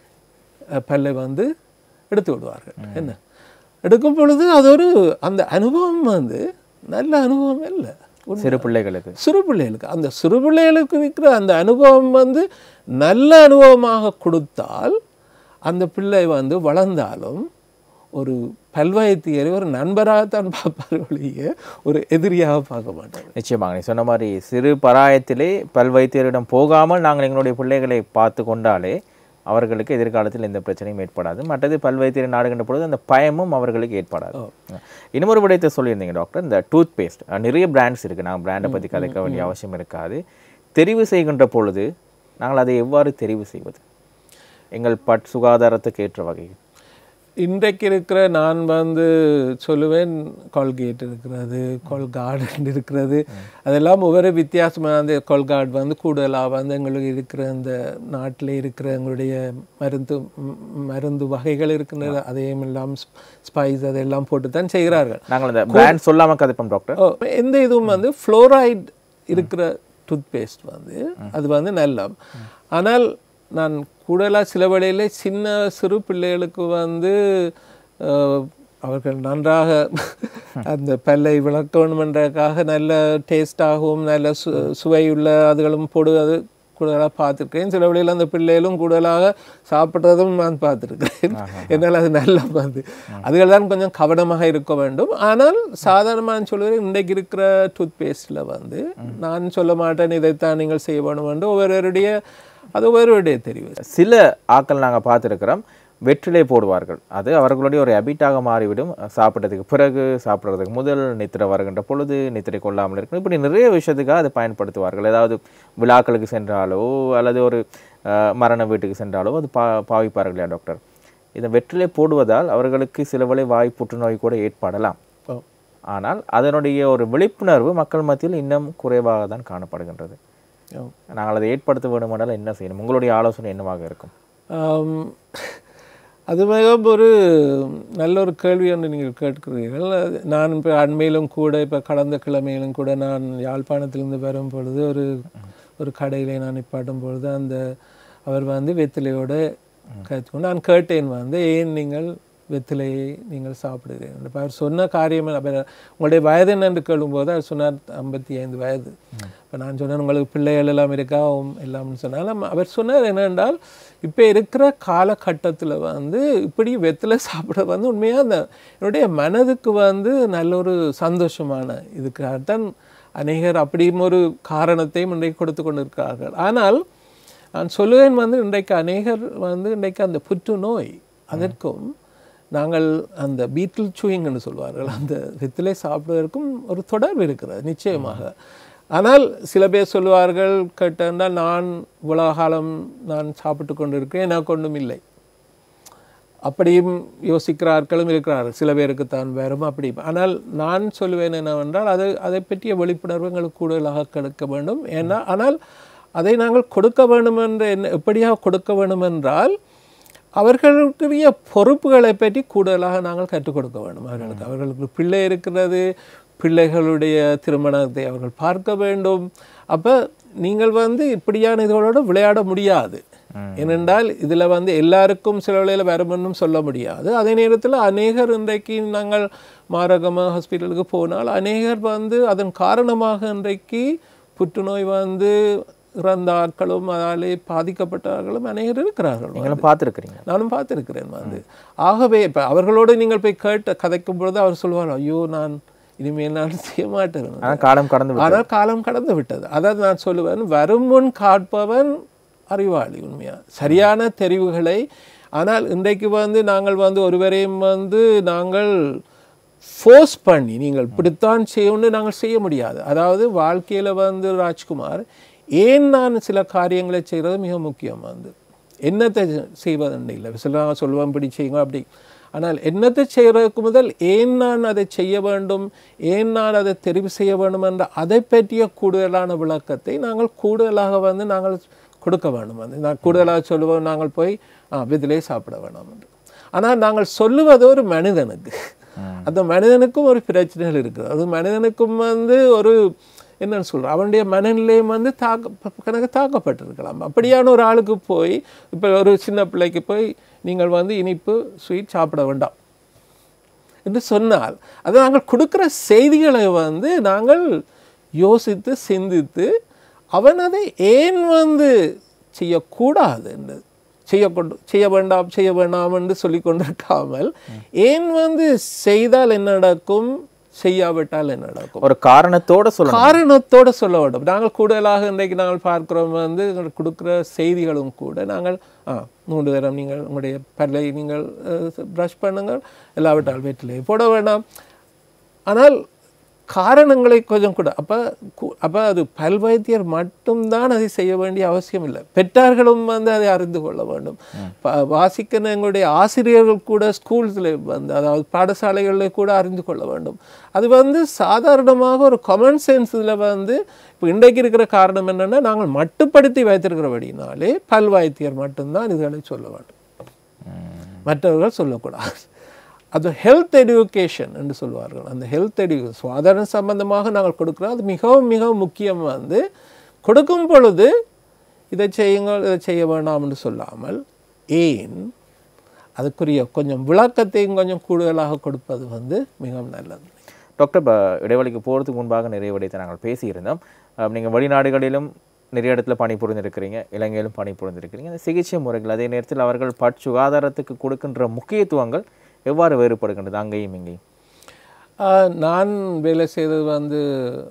அஹ், பல்லை வந்து எடுத்து விடுவார்கள் என்ன எடுக்கும் பொழுது அது ஒரு அந்த அனுபவம் வந்து நல்ல அனுபவம் இல்லை ஒரு சிறு பிள்ளைகளுக்கு சிறு பிள்ளைகளுக்கு அந்த சிறு பிள்ளைகளுக்கு இருக்கிற அந்த அனுபவம் வந்து நல்ல அனுபவமாக கொடுத்தால் அந்த பிள்ளை வந்து வளர்ந்தாலும் ஒரு பல்வயத்தியரை ஒரு நண்பராகத்தான் பார்ப்பார் ஒழிய ஒரு எதிரியாக பார்க்க மாட்டாங்க நிச்சயமாக நீ சொன்ன மாதிரி சிறு பராயத்திலே பல்வைத்தியரிடம் போகாமல் நாங்கள் எங்களுடைய பிள்ளைகளை பார்த்து கொண்டாலே அவர்களுக்கு எதிர்காலத்தில் எந்த பிரச்சனையும் ஏற்படாது மற்றது பல்வைத்தியரை நாடுகின்ற பொழுது அந்த பயமும் அவர்களுக்கு ஏற்படாது இன்னொரு விடயத்தை சொல்லியிருந்தீங்க டாக்டர் இந்த டூத் பேஸ்ட் நிறைய பிராண்ட்ஸ் இருக்குது நாங்கள் பிராண்டை பற்றி கதைக்க வேண்டிய அவசியம் இருக்காது தெரிவு செய்கின்ற பொழுது நாங்கள் அதை எவ்வாறு தெரிவு செய்வது எங்கள் பட் சுகாதாரத்துக்கு ஏற்ற வகையில் இன்றைக்கு இருக்கிற நான் வந்து சொல்லுவேன் கால்கேட் இருக்கிறது கால்கார்டன் இருக்கிறது அதெல்லாம் ஒவ்வொரு வித்தியாசமான அந்த கால்கார்ட் வந்து கூடுதலாக வந்து எங்களுக்கு இருக்கிற அந்த நாட்டில் இருக்கிற எங்களுடைய மருந்து ம், மருந்து வகைகள் இருக்கின்றது அதையும் எல்லாம் ஸ்பைஸ் அதெல்லாம் போட்டு தான் செய்கிறார்கள் நாங்கள் அந்த பிராண்ட் சொல்லாமல் கதைப்போம் டாக்டர் ஓ, எந்த இதுவும் வந்து ஃப்ளோரைட் இருக்கிற டூத் பேஸ்ட் வந்து அது வந்து நல்ல ஆனால் நான் கூடுதலாக சில வேளையில சின்ன சிறு பிள்ளைகளுக்கு வந்து அஹ், அவர்கள் நன்றாக அந்த பல்லை விளக்கணுமென்றதுக்காக நல்ல டேஸ்டாகவும் நல்ல சு சுவையுள்ள அதுகளும் போடுவது கூடுதலாக பார்த்துருக்கேன் சில வழியில் அந்த பிள்ளைகளும் கூடுதலாக சாப்பிட்றதும் நான் பார்த்துருக்கிறேன் என்னால் அது நல்லா வந்து அதுகள் தான் கொஞ்சம் கவனமாக இருக்க வேண்டும் ஆனால் சாதாரணமாக சொல்லுவேன் இன்றைக்கு இருக்கிற டூத் பேஸ்டில் வந்து நான் சொல்ல மாட்டேன் இதைத்தான் நீங்கள் செய்ய வேணும் என்று ஒவ்வொருவருடைய அது ஒவ்வொருவருடைய தெரிவு சில ஆட்கள் நாங்கள் பார்த்துருக்கிறோம் வெற்றிலை போடுவார்கள் அது அவர்களுடைய ஒரு ஹேபிட்டாக மாறிவிடும் சாப்பிட்டதுக்கு பிறகு சாப்பிட்றதுக்கு முதல் நித்திரை வருகின்ற பொழுது நித்திரை கொள்ளாமல் இருக்கணும் இப்படி நிறைய விஷயத்துக்காக அதை பயன்படுத்துவார்கள் ஏதாவது விழாக்களுக்கு சென்றாலோ அல்லது ஒரு அஹ், மரண வீட்டுக்கு சென்றாலோ அது பா பாவிப்பார்கள் இல்லையா டாக்டர் இதை வெற்றிலை போடுவதால் அவர்களுக்கு சில வேளை வாய் புற்றுநோய் கூட ஏற்படலாம் ஓ. ஆனால் அதனுடைய ஒரு விழிப்புணர்வு மக்கள் மத்தியில் இன்னும் குறைவாக தான் காணப்படுகின்றது ஓ. நாங்கள் அதை ஏற்படுத்த வேண்டுமானால் என்ன செய்யணும் உங்களுடைய ஆலோசனை என்னவாக இருக்கும் ஆம், அது மிகவும் ஒரு நல்ல ஒரு கேள்வி ஒன்று நீங்கள் கேட்கிறீர்கள் அது நான் இப்போ அண்மையிலும் கூட இப்போ கடந்த கிழமையிலும் கூட நான் யாழ்ப்பாணத்திலிருந்து வரும் பொழுது ஒரு ஒரு கடையிலே நான் நிப்பாட்டும் பொழுது அந்த அவர் வந்து வெத்திலையோட கற்றுக்கொண்டு நான் கேட்டேன் வந்து ஏன் நீங்கள் வெத்திலையை நீங்கள் சாப்பிடுகிறீர்கள் அப்ப அவர் சொன்ன காரியம் என்ன? அப்ப உங்களுடைய வயது என்னென்று கேளும்போது அவர் சொன்னார் ஐம்பத்தி ஐந்து வயது இப்போ நான் சொன்னேன் உங்களுக்கு பிள்ளைகள் எல்லாம் இருக்கா உம் எல்லாம்னு சொன்னாலும் அவர் சொன்னார் என்னென்றால் இப்போ இருக்கிற காலகட்டத்தில் வந்து இப்படி வெத்திலை சாப்பிட வந்து உண்மையாக அந்த என்னுடைய மனதுக்கு வந்து நல்ல ஒரு சந்தோஷமான இதுக்காகத்தான் அநேகர் அப்படியும் ஒரு காரணத்தையும் இன்றைக்கு கொடுத்து கொண்டிருக்கிறார்கள் ஆனால் நான் சொல்லுவேன் வந்து இன்றைக்கு அநேகர் வந்து இன்றைக்கு அந்த புற்றுநோய் அதற்கும் நாங்கள் அந்த பீட்டில் சூயிங்னு சொல்வார்கள் அந்த வெத்திலை சாப்பிடுவதற்கும் ஒரு தொடர்பு இருக்கிறது நிச்சயமாக ஆனால் சில பேர் சொல்லுவார்கள் கேட்டால் நான் இவ்வளோ காலம் நான் சாப்பிட்டு கொண்டு இருக்கிறேன் எனக்கு ஒன்றும் இல்லை அப்படியும் யோசிக்கிறார்களும் இருக்கிறார்கள் சில பேருக்கு தான் வரும் அப்படி ஆனால் நான் சொல்லுவேன் என்னவென்றால் அது அதை பற்றிய விழிப்புணர்வு எங்களுக்கு கூடுதலாக கொடுக்க வேண்டும் ஏன்னா ஆனால் அதை நாங்கள் கொடுக்க வேண்டும் என்று என்ன எப்படியாக கொடுக்க வேண்டும் என்றால் அவர்களுக்குரிய பொறுப்புகளை பற்றி கூடுதலாக நாங்கள் கற்றுக் கொடுக்க வேண்டும் அவர்களுக்கு அவர்களுக்கு பிள்ளை இருக்கிறது பிள்ளைகளுடைய திருமணத்தை அவர்கள் பார்க்க வேண்டும் அப்போ நீங்கள் வந்து இப்படியான இதோட விளையாட முடியாது ஏனென்றால் இதில் வந்து எல்லாருக்கும் சில வேளையில் வருமென்னும் சொல்ல முடியாது அதே நேரத்தில் அநேகர் இன்றைக்கு நாங்கள் மாரகமா ஹாஸ்பிட்டலுக்கு போனால் அநேகர் வந்து அதன் காரணமாக இன்றைக்கு புற்றுநோய் வந்து இறந்த ஆட்களும் அதாலே பாதிக்கப்பட்டவர்களும் அநேகர் இருக்கிறார்கள் நீங்களும் பார்த்துருக்கிறீங்க நானும் பார்த்திருக்கிறேன் வந்து ஆகவே இப்போ அவர்களோடு நீங்கள் போய் கேட்ட கதைக்கும் பொழுது அவர் சொல்லுவார் ஐயோ நான் இனிமேல் நான் செய்ய மாட்டேன் ஆனால் காலம் கடந்து விட்டது. ஆனால் காலம் கடந்து விட்டது அதாவது நான் சொல்லுவேன் வரும் முன் காட்பவன் அறிவாளி உண்மையா சரியான தெரிவுகளை ஆனால் இன்றைக்கு வந்து நாங்கள் வந்து ஒருவரையும் வந்து நாங்கள் ஃபோர்ஸ் பண்ணி நீங்கள் இப்படித்தான் செய்யணும்னு நாங்கள் செய்ய முடியாது அதாவது வாழ்க்கையில் வந்து ராஜ்குமார் ஏன் நான் சில காரியங்களை செய்கிறது மிக முக்கியம் வந்து என்னத்தை செய்வதுன்னு இல்லை சில நான் சொல்லுவேன் இப்படி செய்யுங்க அப்படி ஆனால் என்னத்தை செய்கிறதுக்கு முதல் ஏன் நான் அதை செய்ய வேண்டும் ஏன் நான் அதை தெரிவு செய்ய வேண்டும் என்ற அதை பற்றிய கூடுதலான விளக்கத்தை நாங்கள் கூடுதலாக வந்து நாங்கள் கொடுக்க வேண்டும் வந்து நான் கூடுதலாக சொல்லுவோம் நாங்கள் போய் ஆ விதிலே சாப்பிட வேண்டாம் என்று ஆனால் நாங்கள் சொல்லுவது ஒரு மனிதனுக்கு அந்த மனிதனுக்கும் ஒரு பிரச்சனைகள் இருக்குது அது மனிதனுக்கும் வந்து ஒரு என்னன்னு சொல்கிறோம் அவனுடைய மனநிலையும் வந்து தாக்க கணக்கு தாக்கப்பட்டிருக்கலாம் அப்படியான ஒரு ஆளுக்கு போய் இப்போ ஒரு சின்ன பிள்ளைக்கு போய் நீங்கள் வந்து இனிப்பு ஸ்வீட் சாப்பிட வேண்டாம் என்று சொன்னால் அது நாங்கள் கொடுக்குற செய்திகளை வந்து நாங்கள் யோசித்து சிந்தித்து அவன் அதை ஏன் வந்து செய்யக்கூடாது என்று செய்யக்கொண்டு செய்ய வேண்டாம் செய்ய வேண்டாம் என்று சொல்லி கொண்டிருக்காமல் ஏன் வந்து செய்தால் என்ன நடக்கும் செய்யாவிட்டால் என்ன நடக்கும் ஒரு காரணத்தோட சொல்லணும் காரணத்தோட சொல்ல வேண்டும் நாங்கள் கூடுதலாக இன்றைக்கு நாங்கள் பார்க்கிறோம் வந்து எங்களுக்கு கொடுக்குற செய்திகளும் கூட நாங்கள் ஆ மூன்று தரம் நீங்கள் உங்களுடைய பல்லை நீங்கள் ப்ரஷ் பண்ணுங்கள் இல்லாவிட்டால் வீட்டிலே போட வேண்டாம் ஆனால் காரணங்களை கொஞ்சம் கூட அப்போ அப்போ அது பல் வைத்தியர் மட்டும்தான் அதை செய்ய வேண்டிய அவசியம் இல்லை பெற்றார்களும் வந்து அதை அறிந்து கொள்ள வேண்டும் ப- வாசிக்கிற எங்களுடைய ஆசிரியர்கள் கூட ஸ்கூல்ஸில் வந்து அதாவது பாடசாலைகளில் கூட அறிந்து கொள்ள வேண்டும் அது வந்து சாதாரணமாக ஒரு காமன் சென்ஸில் வந்து இப்போ இன்றைக்கு இருக்கிற காரணம் என்னென்னா நாங்கள் மட்டுப்படுத்தி வைத்திருக்கிறபடினாலே பல் வைத்தியர் மட்டும்தான் இதுகளை சொல்ல வேண்டும் மற்றவர்கள் சொல்லக்கூடாது அது ஹெல்த் எடுகேஷன் என்று சொல்வார்கள் அந்த ஹெல்த் எடுகேஷன் சுகாதார சம்பந்தமாக நாங்கள் கொடுக்குறோம் அது மிகவும் மிகவும் முக்கியம் வந்து கொடுக்கும் பொழுது இதை செய்யுங்கள் இதை செய்ய வேண்டாம் என்று சொல்லாமல் ஏன் அதுக்குரிய கொஞ்சம் விளக்கத்தையும் கொஞ்சம் கூடுதலாக கொடுப்பது வந்து மிகவும் நல்லது டாக்டர் இப்போ இடைவெளிக்கு போகிறதுக்கு முன்பாக நிறைய விடயத்தை நாங்கள் பேசியிருந்தோம் நீங்கள் வெளிநாடுகளிலும் நிறைய இடத்துல பணிபுரிந்திருக்கிறீங்க இலங்கையிலும் பணிபுரிந்திருக்கிறீங்க இந்த சிகிச்சை முறைகள் அதே நேரத்தில் அவர்கள் பட் சுகாதாரத்துக்கு கொடுக்கின்ற முக்கியத்துவங்கள் எவ்வாறு வேறுபடுகின்றது அங்கேயும் இங்கேயும் ஆஹ் நான் வேலை செய்தது வந்து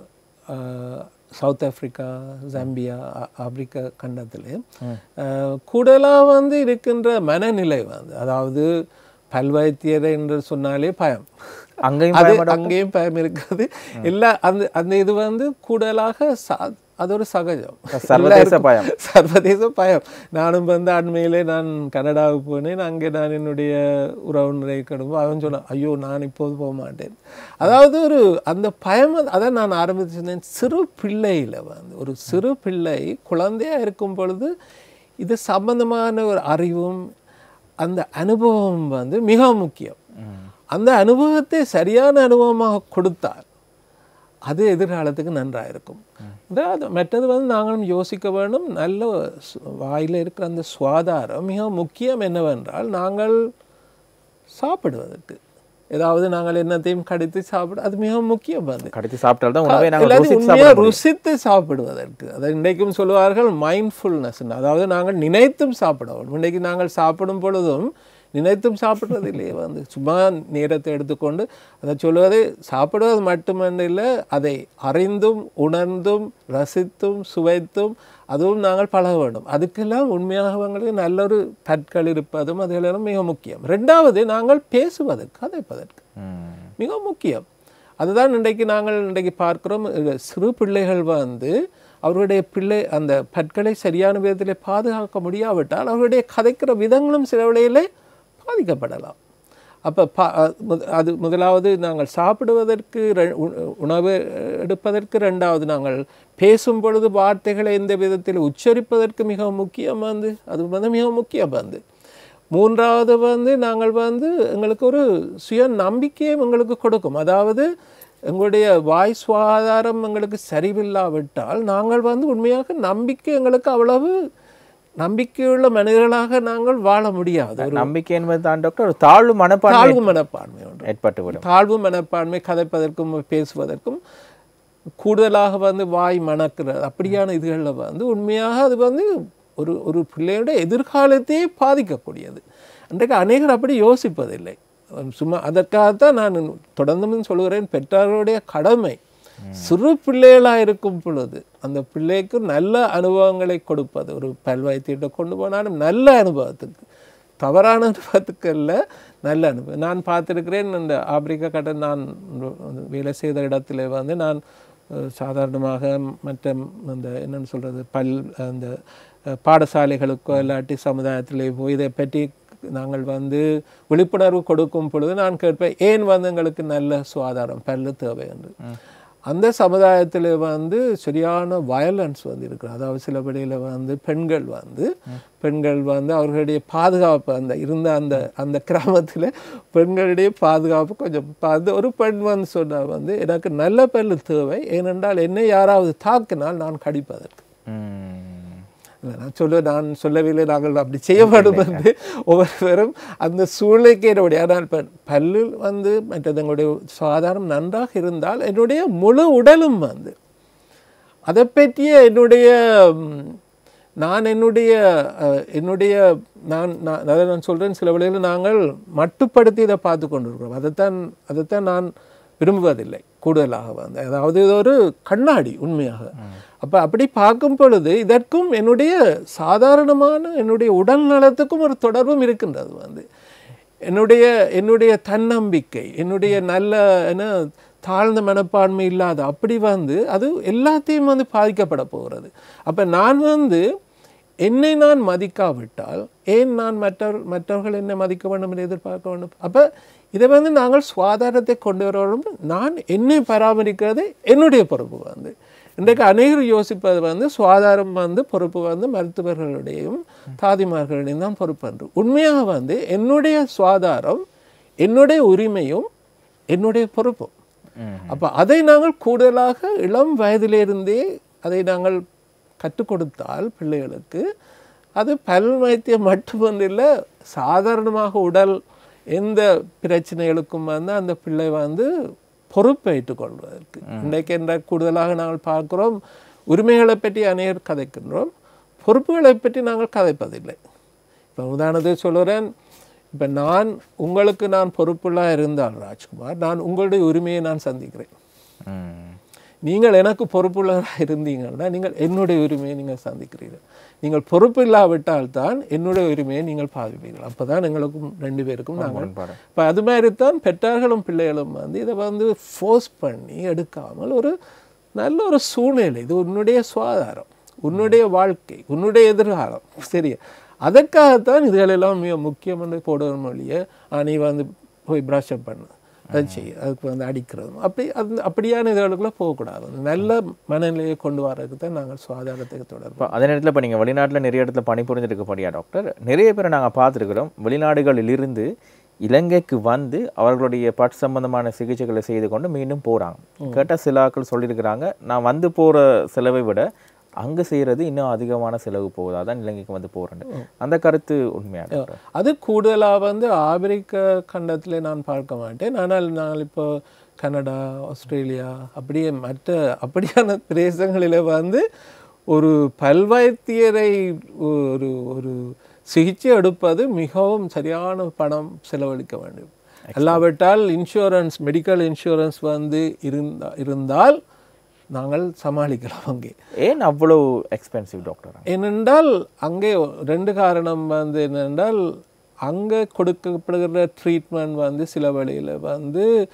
ஆஹ் சவுத் ஆப்பிரிக்கா ஜாம்பியா ஆ- ஆப்பிரிக்கா கண்டத்தில் கூடுதலாக வந்து இருக்கின்ற மனநிலை வந்து அதாவது பல்வைத்தியர் என்று சொன்னாலே பயம் அங்கேயும் அது அங்கேயும் பயம் இருக்கிறது எல்லா அந்த அந்த இது வந்து கூடுதலாக சா- அது ஒரு சகஜம் சர்வதேச எல்லாருக்கும் பயம். சர்வதேச பயம் நானும் வந்து அண்மையிலே நான் கனடாவுக்கு போனேன் அங்கே நான் என்னுடைய உறவினரை கடும்போது அவன் சொன்னான் ஐயோ நான் இப்போது போக மாட்டேன் அதாவது ஒரு அந்த பயம் வந்து- அதான் நான் ஆரம்பிச்சிருந்தேன் சிறு பிள்ளையில் வந்து ஒரு சிறு பிள்ளை குழந்தையா இருக்கும் பொழுது இது சம்பந்தமான ஒரு அறிவும் அந்த அனுபவம் வந்து மிக முக்கியம் அந்த அனுபவத்தை சரியான அனுபவமாக கொடுத்தால் அது எதிர்காலத்துக்கு நன்றாக இருக்கும் அதாவது மற்றது வந்து நாங்களும் யோசிக்க வேண்டும் நல்ல சு- வாயில இருக்கிற அந்த சுவாதாரம் மிக முக்கியம் என்னவென்றால் நாங்கள் சாப்பிடுவதற்கு ஏதாவது நாங்கள் என்னத்தையும் கடித்து சாப்பிட அது மிக முக்கியம் வந்து கடித்து சாப்பிட்டால்தான் உணவை நாங்கள் எல்லாத்தையும் ருசித்து உண்மையா சாப்பிட முடியும். ருசித்து சாப்பிடுவதற்கு அதை இன்றைக்கும் சொல்லுவார்கள் மைண்ட்ஃபுல்னஸ் அதாவது நாங்கள் நினைத்தும் சாப்பிட வேண்டும் இன்றைக்கு நாங்கள் சாப்பிடும் பொழுதும் நினைத்தும் சாப்பிடுறது இல்லையே வந்து சும்மா நேரத்தை எடுத்துக்கொண்டு அதை சொல்லுவது சாப்பிடுவது மட்டுமன்று இல்லை அதை அறிந்தும் உணர்ந்தும் ரசித்தும் சுவைத்தும் அதுவும் நாங்கள் பழக வேண்டும் அதுக்கெல்லாம் உண்மையாக எங்களுக்கு நல்லொரு பற்கள் இருப்பதும் அதெல்லாம் மிக முக்கியம் ரெண்டாவது நாங்கள் பேசுவதற்கு கதைப்பதற்கு ம். மிக முக்கியம் அதுதான் இன்றைக்கு நாங்கள் இன்றைக்கு பார்க்கிறோம் அஹ் சிறு பிள்ளைகள் வந்து அவருடைய பிள்ளை அந்த பற்களை சரியான விதத்தில் பாதுகாக்க முடியாவிட்டால் அவருடைய கதைக்கிற விதங்களும் சில வேளையிலே பாதிக்கப்படலாம் அப்போ பா முத- அது முதலாவது நாங்கள் சாப்பிடுவதற்கு ரெ- உ- உணவு எடுப்பதற்கு ரெண்டாவது நாங்கள் பேசும் பொழுது வார்த்தைகளை எந்த விதத்தில் உச்சரிப்பதற்கு மிக முக்கியம் வந்து அது வந்து மிக முக்கியம் வந்து மூன்றாவது வந்து நாங்கள் வந்து எங்களுக்கு ஒரு சுய நம்பிக்கையும் எங்களுக்கு கொடுக்கும் அதாவது எங்களுடைய வாய் சுகாதாரம் எங்களுக்கு சரிவில்லாவிட்டால் நாங்கள் வந்து உண்மையாக நம்பிக்கை எங்களுக்கு அவ்வளவு நம்பிக்கையுள்ள மனிதர்களாக நாங்கள் வாழ முடியாது ஒரு நம்பிக்கை என்பது தான் டாக்டர் ஒரு தாழ்வு மனப்பான்மை தாழ்வு மனப்பான்மை ஒன்று ஏற்பட்டு விடும் தாழ்வு மனப்பான்மை கதைப்பதற்கும் பேசுவதற்கும் கூடுதலாக வந்து வாய் மணக்கிறது அப்படியான இதுகளில் வந்து உண்மையாக அது வந்து ஒரு ஒரு பிள்ளையோட எதிர்காலத்தையே பாதிக்கக்கூடியது அன்றைக்கு அநேகர் அப்படி யோசிப்பதில்லை சும்மா அதற்காகத்தான் நான் தொடர்ந்து சொல்கிறேன் பெற்றோருடைய கடமை சிறு பிள்ளைகளாக இருக்கும் பொழுது அந்த பிள்ளைக்கு நல்ல அனுபவங்களை கொடுப்பது ஒரு பல்வைத்தியத்தை கொண்டு போனாலும் நல்ல அனுபவத்துக்கு தவறான அனுபவத்துக்கு அல்ல நல்ல அனுபவம் நான் பார்த்துருக்கிறேன் இந்த ஆப்பிரிக்கா கட்ட நான் வேலை செய்த இடத்துல வந்து நான் அஹ், சாதாரணமாக மற்ற அந்த என்னன்னு சொல்கிறது பல் அந்த அஹ், பாடசாலைகளுக்கோ இல்லாட்டி சமுதாயத்திலே போய் இதை பற்றி நாங்கள் வந்து விழிப்புணர்வு கொடுக்கும் பொழுது நான் கேட்பேன் ஏன் வந்து எங்களுக்கு நல்ல சுகாதாரம் பல்லு தேவை என்று அந்த சமுதாயத்தில் வந்து சரியான வயலன்ஸ் வந்து இருக்குது அதாவது சில வழியில் வந்து பெண்கள் வந்து பெண்கள் வந்து அவர்களுடைய பாதுகாப்பு அந்த இருந்த அந்த அந்த கிராமத்தில் பெண்களுடைய பாதுகாப்பு கொஞ்சம் அது ஒரு பெண் வந்து சொன்னால் வந்து எனக்கு நல்ல பல்லு தேவை ஏனென்றால் என்னை யாராவது தாக்கினால் நான் கடிப்பதற்கு ம். இல்லை, நான் சொல்ல நான் சொல்லவில்லை நாங்கள் அப்படி செய்யப்படும் என்று ஒவ்வொருவரும் அந்த சூழ்நிலைக்கு என்னுடைய ஆனால் இப்போ பல்லு வந்து மற்றது எங்களுடைய சுகாதாரம் நன்றாக இருந்தால் என்னுடைய முழு உடலும் வந்து அதை பற்றிய என்னுடைய ம், நான் என்னுடைய அஹ், என்னுடைய நான் நான் அதை நான் சொல்கிறேன் சில வேளையில் நாங்கள் மட்டுப்படுத்தி இதை பார்த்து கொண்டிருக்கிறோம் அதைத்தான் அதைத்தான் நான் விரும்புவதில்லை கூடுதலாக வந்து அதாவது இது ஒரு கண்ணாடி உண்மையாக அப்போ அப்படி பார்க்கும் பொழுது இதற்கும் என்னுடைய சாதாரணமான என்னுடைய உடல் நலத்துக்கும் ஒரு தொடர்பும் இருக்கின்றது வந்து என்னுடைய என்னுடைய தன்னம்பிக்கை என்னுடைய நல்ல என்ன தாழ்ந்த மனப்பான்மை இல்லாத அப்படி வந்து அது எல்லாத்தையும் வந்து பாதிக்கப்பட போகிறது அப்போ நான் வந்து என்னை நான் மதிக்காவிட்டால் ஏன் நான் மற்றவர் மற்றவர்கள் என்னை மதிக்க வேண்டும் என்று எதிர்பார்க்க வேண்டும் அப்போ இதை வந்து நாங்கள் சுகாதாரத்தை கொண்டு வர வேண்டும் நான் என்னை பராமரிக்கிறது என்னுடைய பொறுப்பு வந்து இன்றைக்கு அநேகர் யோசிப்பது வந்து சுகாதாரம் வந்து பொறுப்பு வந்து மருத்துவர்களுடையும் தாதிமார்களுடையும் தான் பொறுப்பு என்று உண்மையாக வந்து என்னுடைய சுகாதாரம் என்னுடைய உரிமையும் என்னுடைய பொறுப்பும் ம். அப்போ அதை நாங்கள் கூடுதலாக இளம் வயதிலிருந்தே அதை நாங்கள் கற்றுக் கொடுத்தால் பிள்ளைகளுக்கு அது பல் வைத்தியம் மட்டுமல்ல சாதாரணமாக உடல் எந்த பிரச்சனைகளுக்கும் வந்து அந்த பிள்ளை வந்து பொறுப்பேற்றுக் கொள்வதற்கு இன்றைக்கு என்ற கூடுதலாக நாங்கள் பார்க்கிறோம் உரிமைகளை பற்றி அநேகர் கதைக்கின்றோம் பொறுப்புகளை பற்றி நாங்கள் கதைப்பதில்லை இப்போ உதாரணத்துக்கு சொல்லுறேன் இப்போ நான் உங்களுக்கு நான் பொறுப்புள்ளாக இருந்தால் ராஜ்குமார் நான் உங்களுடைய உரிமையை நான் சந்திக்கிறேன் ம். நீங்கள் எனக்கு பொறுப்புள்ளவராக இருந்தீங்கன்னா நீங்கள் என்னுடைய உரிமையை நீங்கள் சந்திக்கிறீர்கள் நீங்கள் பொறுப்பு இல்லாவிட்டால் தான் என்னுடைய உரிமையை நீங்கள் பாதிப்பீர்கள் அப்போ தான் எங்களுக்கும் ரெண்டு பேருக்கும் நாங்கள் முரண்பாடு. இப்போ அது மாதிரி தான் பெற்றார்களும் பிள்ளைகளும் வந்து இதை வந்து ஃபோர்ஸ் பண்ணி எடுக்காமல் ஒரு நல்ல ஒரு சூழ்நிலை இது உன்னுடைய சுகாதாரம் உன்னுடைய வாழ்க்கை உன்னுடைய எதிர்காலம் சரியா அதற்காகத்தான் இதுகளெல்லாம் மிக முக்கியம் என்று போடுவோம் மொழிய நீ வந்து போய் ப்ரஷ் அப் பண்ணு அது செய்ய அதுக்கு வந்து அடிக்கிறதும் அப்படி அது அப்படியான இதுகளுக்குள்ள போகக்கூடாது நல்ல மனநிலையை கொண்டு வரதுக்கு தான் நாங்கள் சுகாதாரத்துக்கு தொடர்பு இப்போ அதே நேரத்தில் இப்போ நீங்கள் வெளிநாட்டில் நிறைய இடத்துல பணிபுரிஞ்சிருக்கப்படியா டாக்டர் நிறைய பேரை நாங்கள் பார்த்துருக்குறோம் வெளிநாடுகளிலிருந்து இலங்கைக்கு வந்து அவர்களுடைய பட் சம்பந்தமான சிகிச்சைகளை செய்து கொண்டு மீண்டும் போகிறாங்க கேட்டால் சில ஆட்கள் சொல்லியிருக்கிறாங்க நான் வந்து போகிற செலவை விட அங்கே செய்கிறது இன்னும் அதிகமான செலவு போகுதா தான் இலங்கைக்கு வந்து போகிறேன் அந்த கருத்து உண்மையா டாக்டர் அது கூடுதலாக வந்து ஆப்பிரிக்க கண்டத்தில் நான் பார்க்க மாட்டேன் ஆனால் நான் இப்போ கனடா ஆஸ்திரேலியா அப்படியே மற்ற அப்படியான பிரதேசங்களில் வந்து ஒரு பல்வைத்தியரை ஒரு ஒரு சிகிச்சை எடுப்பது மிகவும் சரியான பணம் செலவழிக்க வேண்டும் அல்லாவிட்டால் இன்சூரன்ஸ் மெடிக்கல் இன்சூரன்ஸ் வந்து இருந்தா இருந்தால் நாங்கள் சமாளிக்கலாம் அங்கே ஏன் அவ்வளோ எக்ஸ்பென்சிவ் டாக்டர் ஏனென்றால் அங்கே ரெண்டு காரணம் வந்து என்னென்றால் அங்கே கொடுக்கப்படுகிற ட்ரீட்மெண்ட் வந்து சில வழியில் வந்து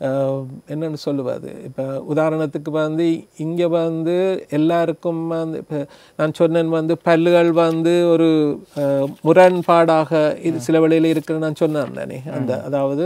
அஹ், என்னன்னு சொல்லுவது இப்போ உதாரணத்துக்கு வந்து இங்கே வந்து எல்லாருக்கும் வந்து இப்போ நான் சொன்னேன் வந்து பல்லுகள் வந்து ஒரு அஹ், முரண்பாடாக இது சில வழியில் இருக்குன்னு நான் சொன்னேன் தானே அந்த அதாவது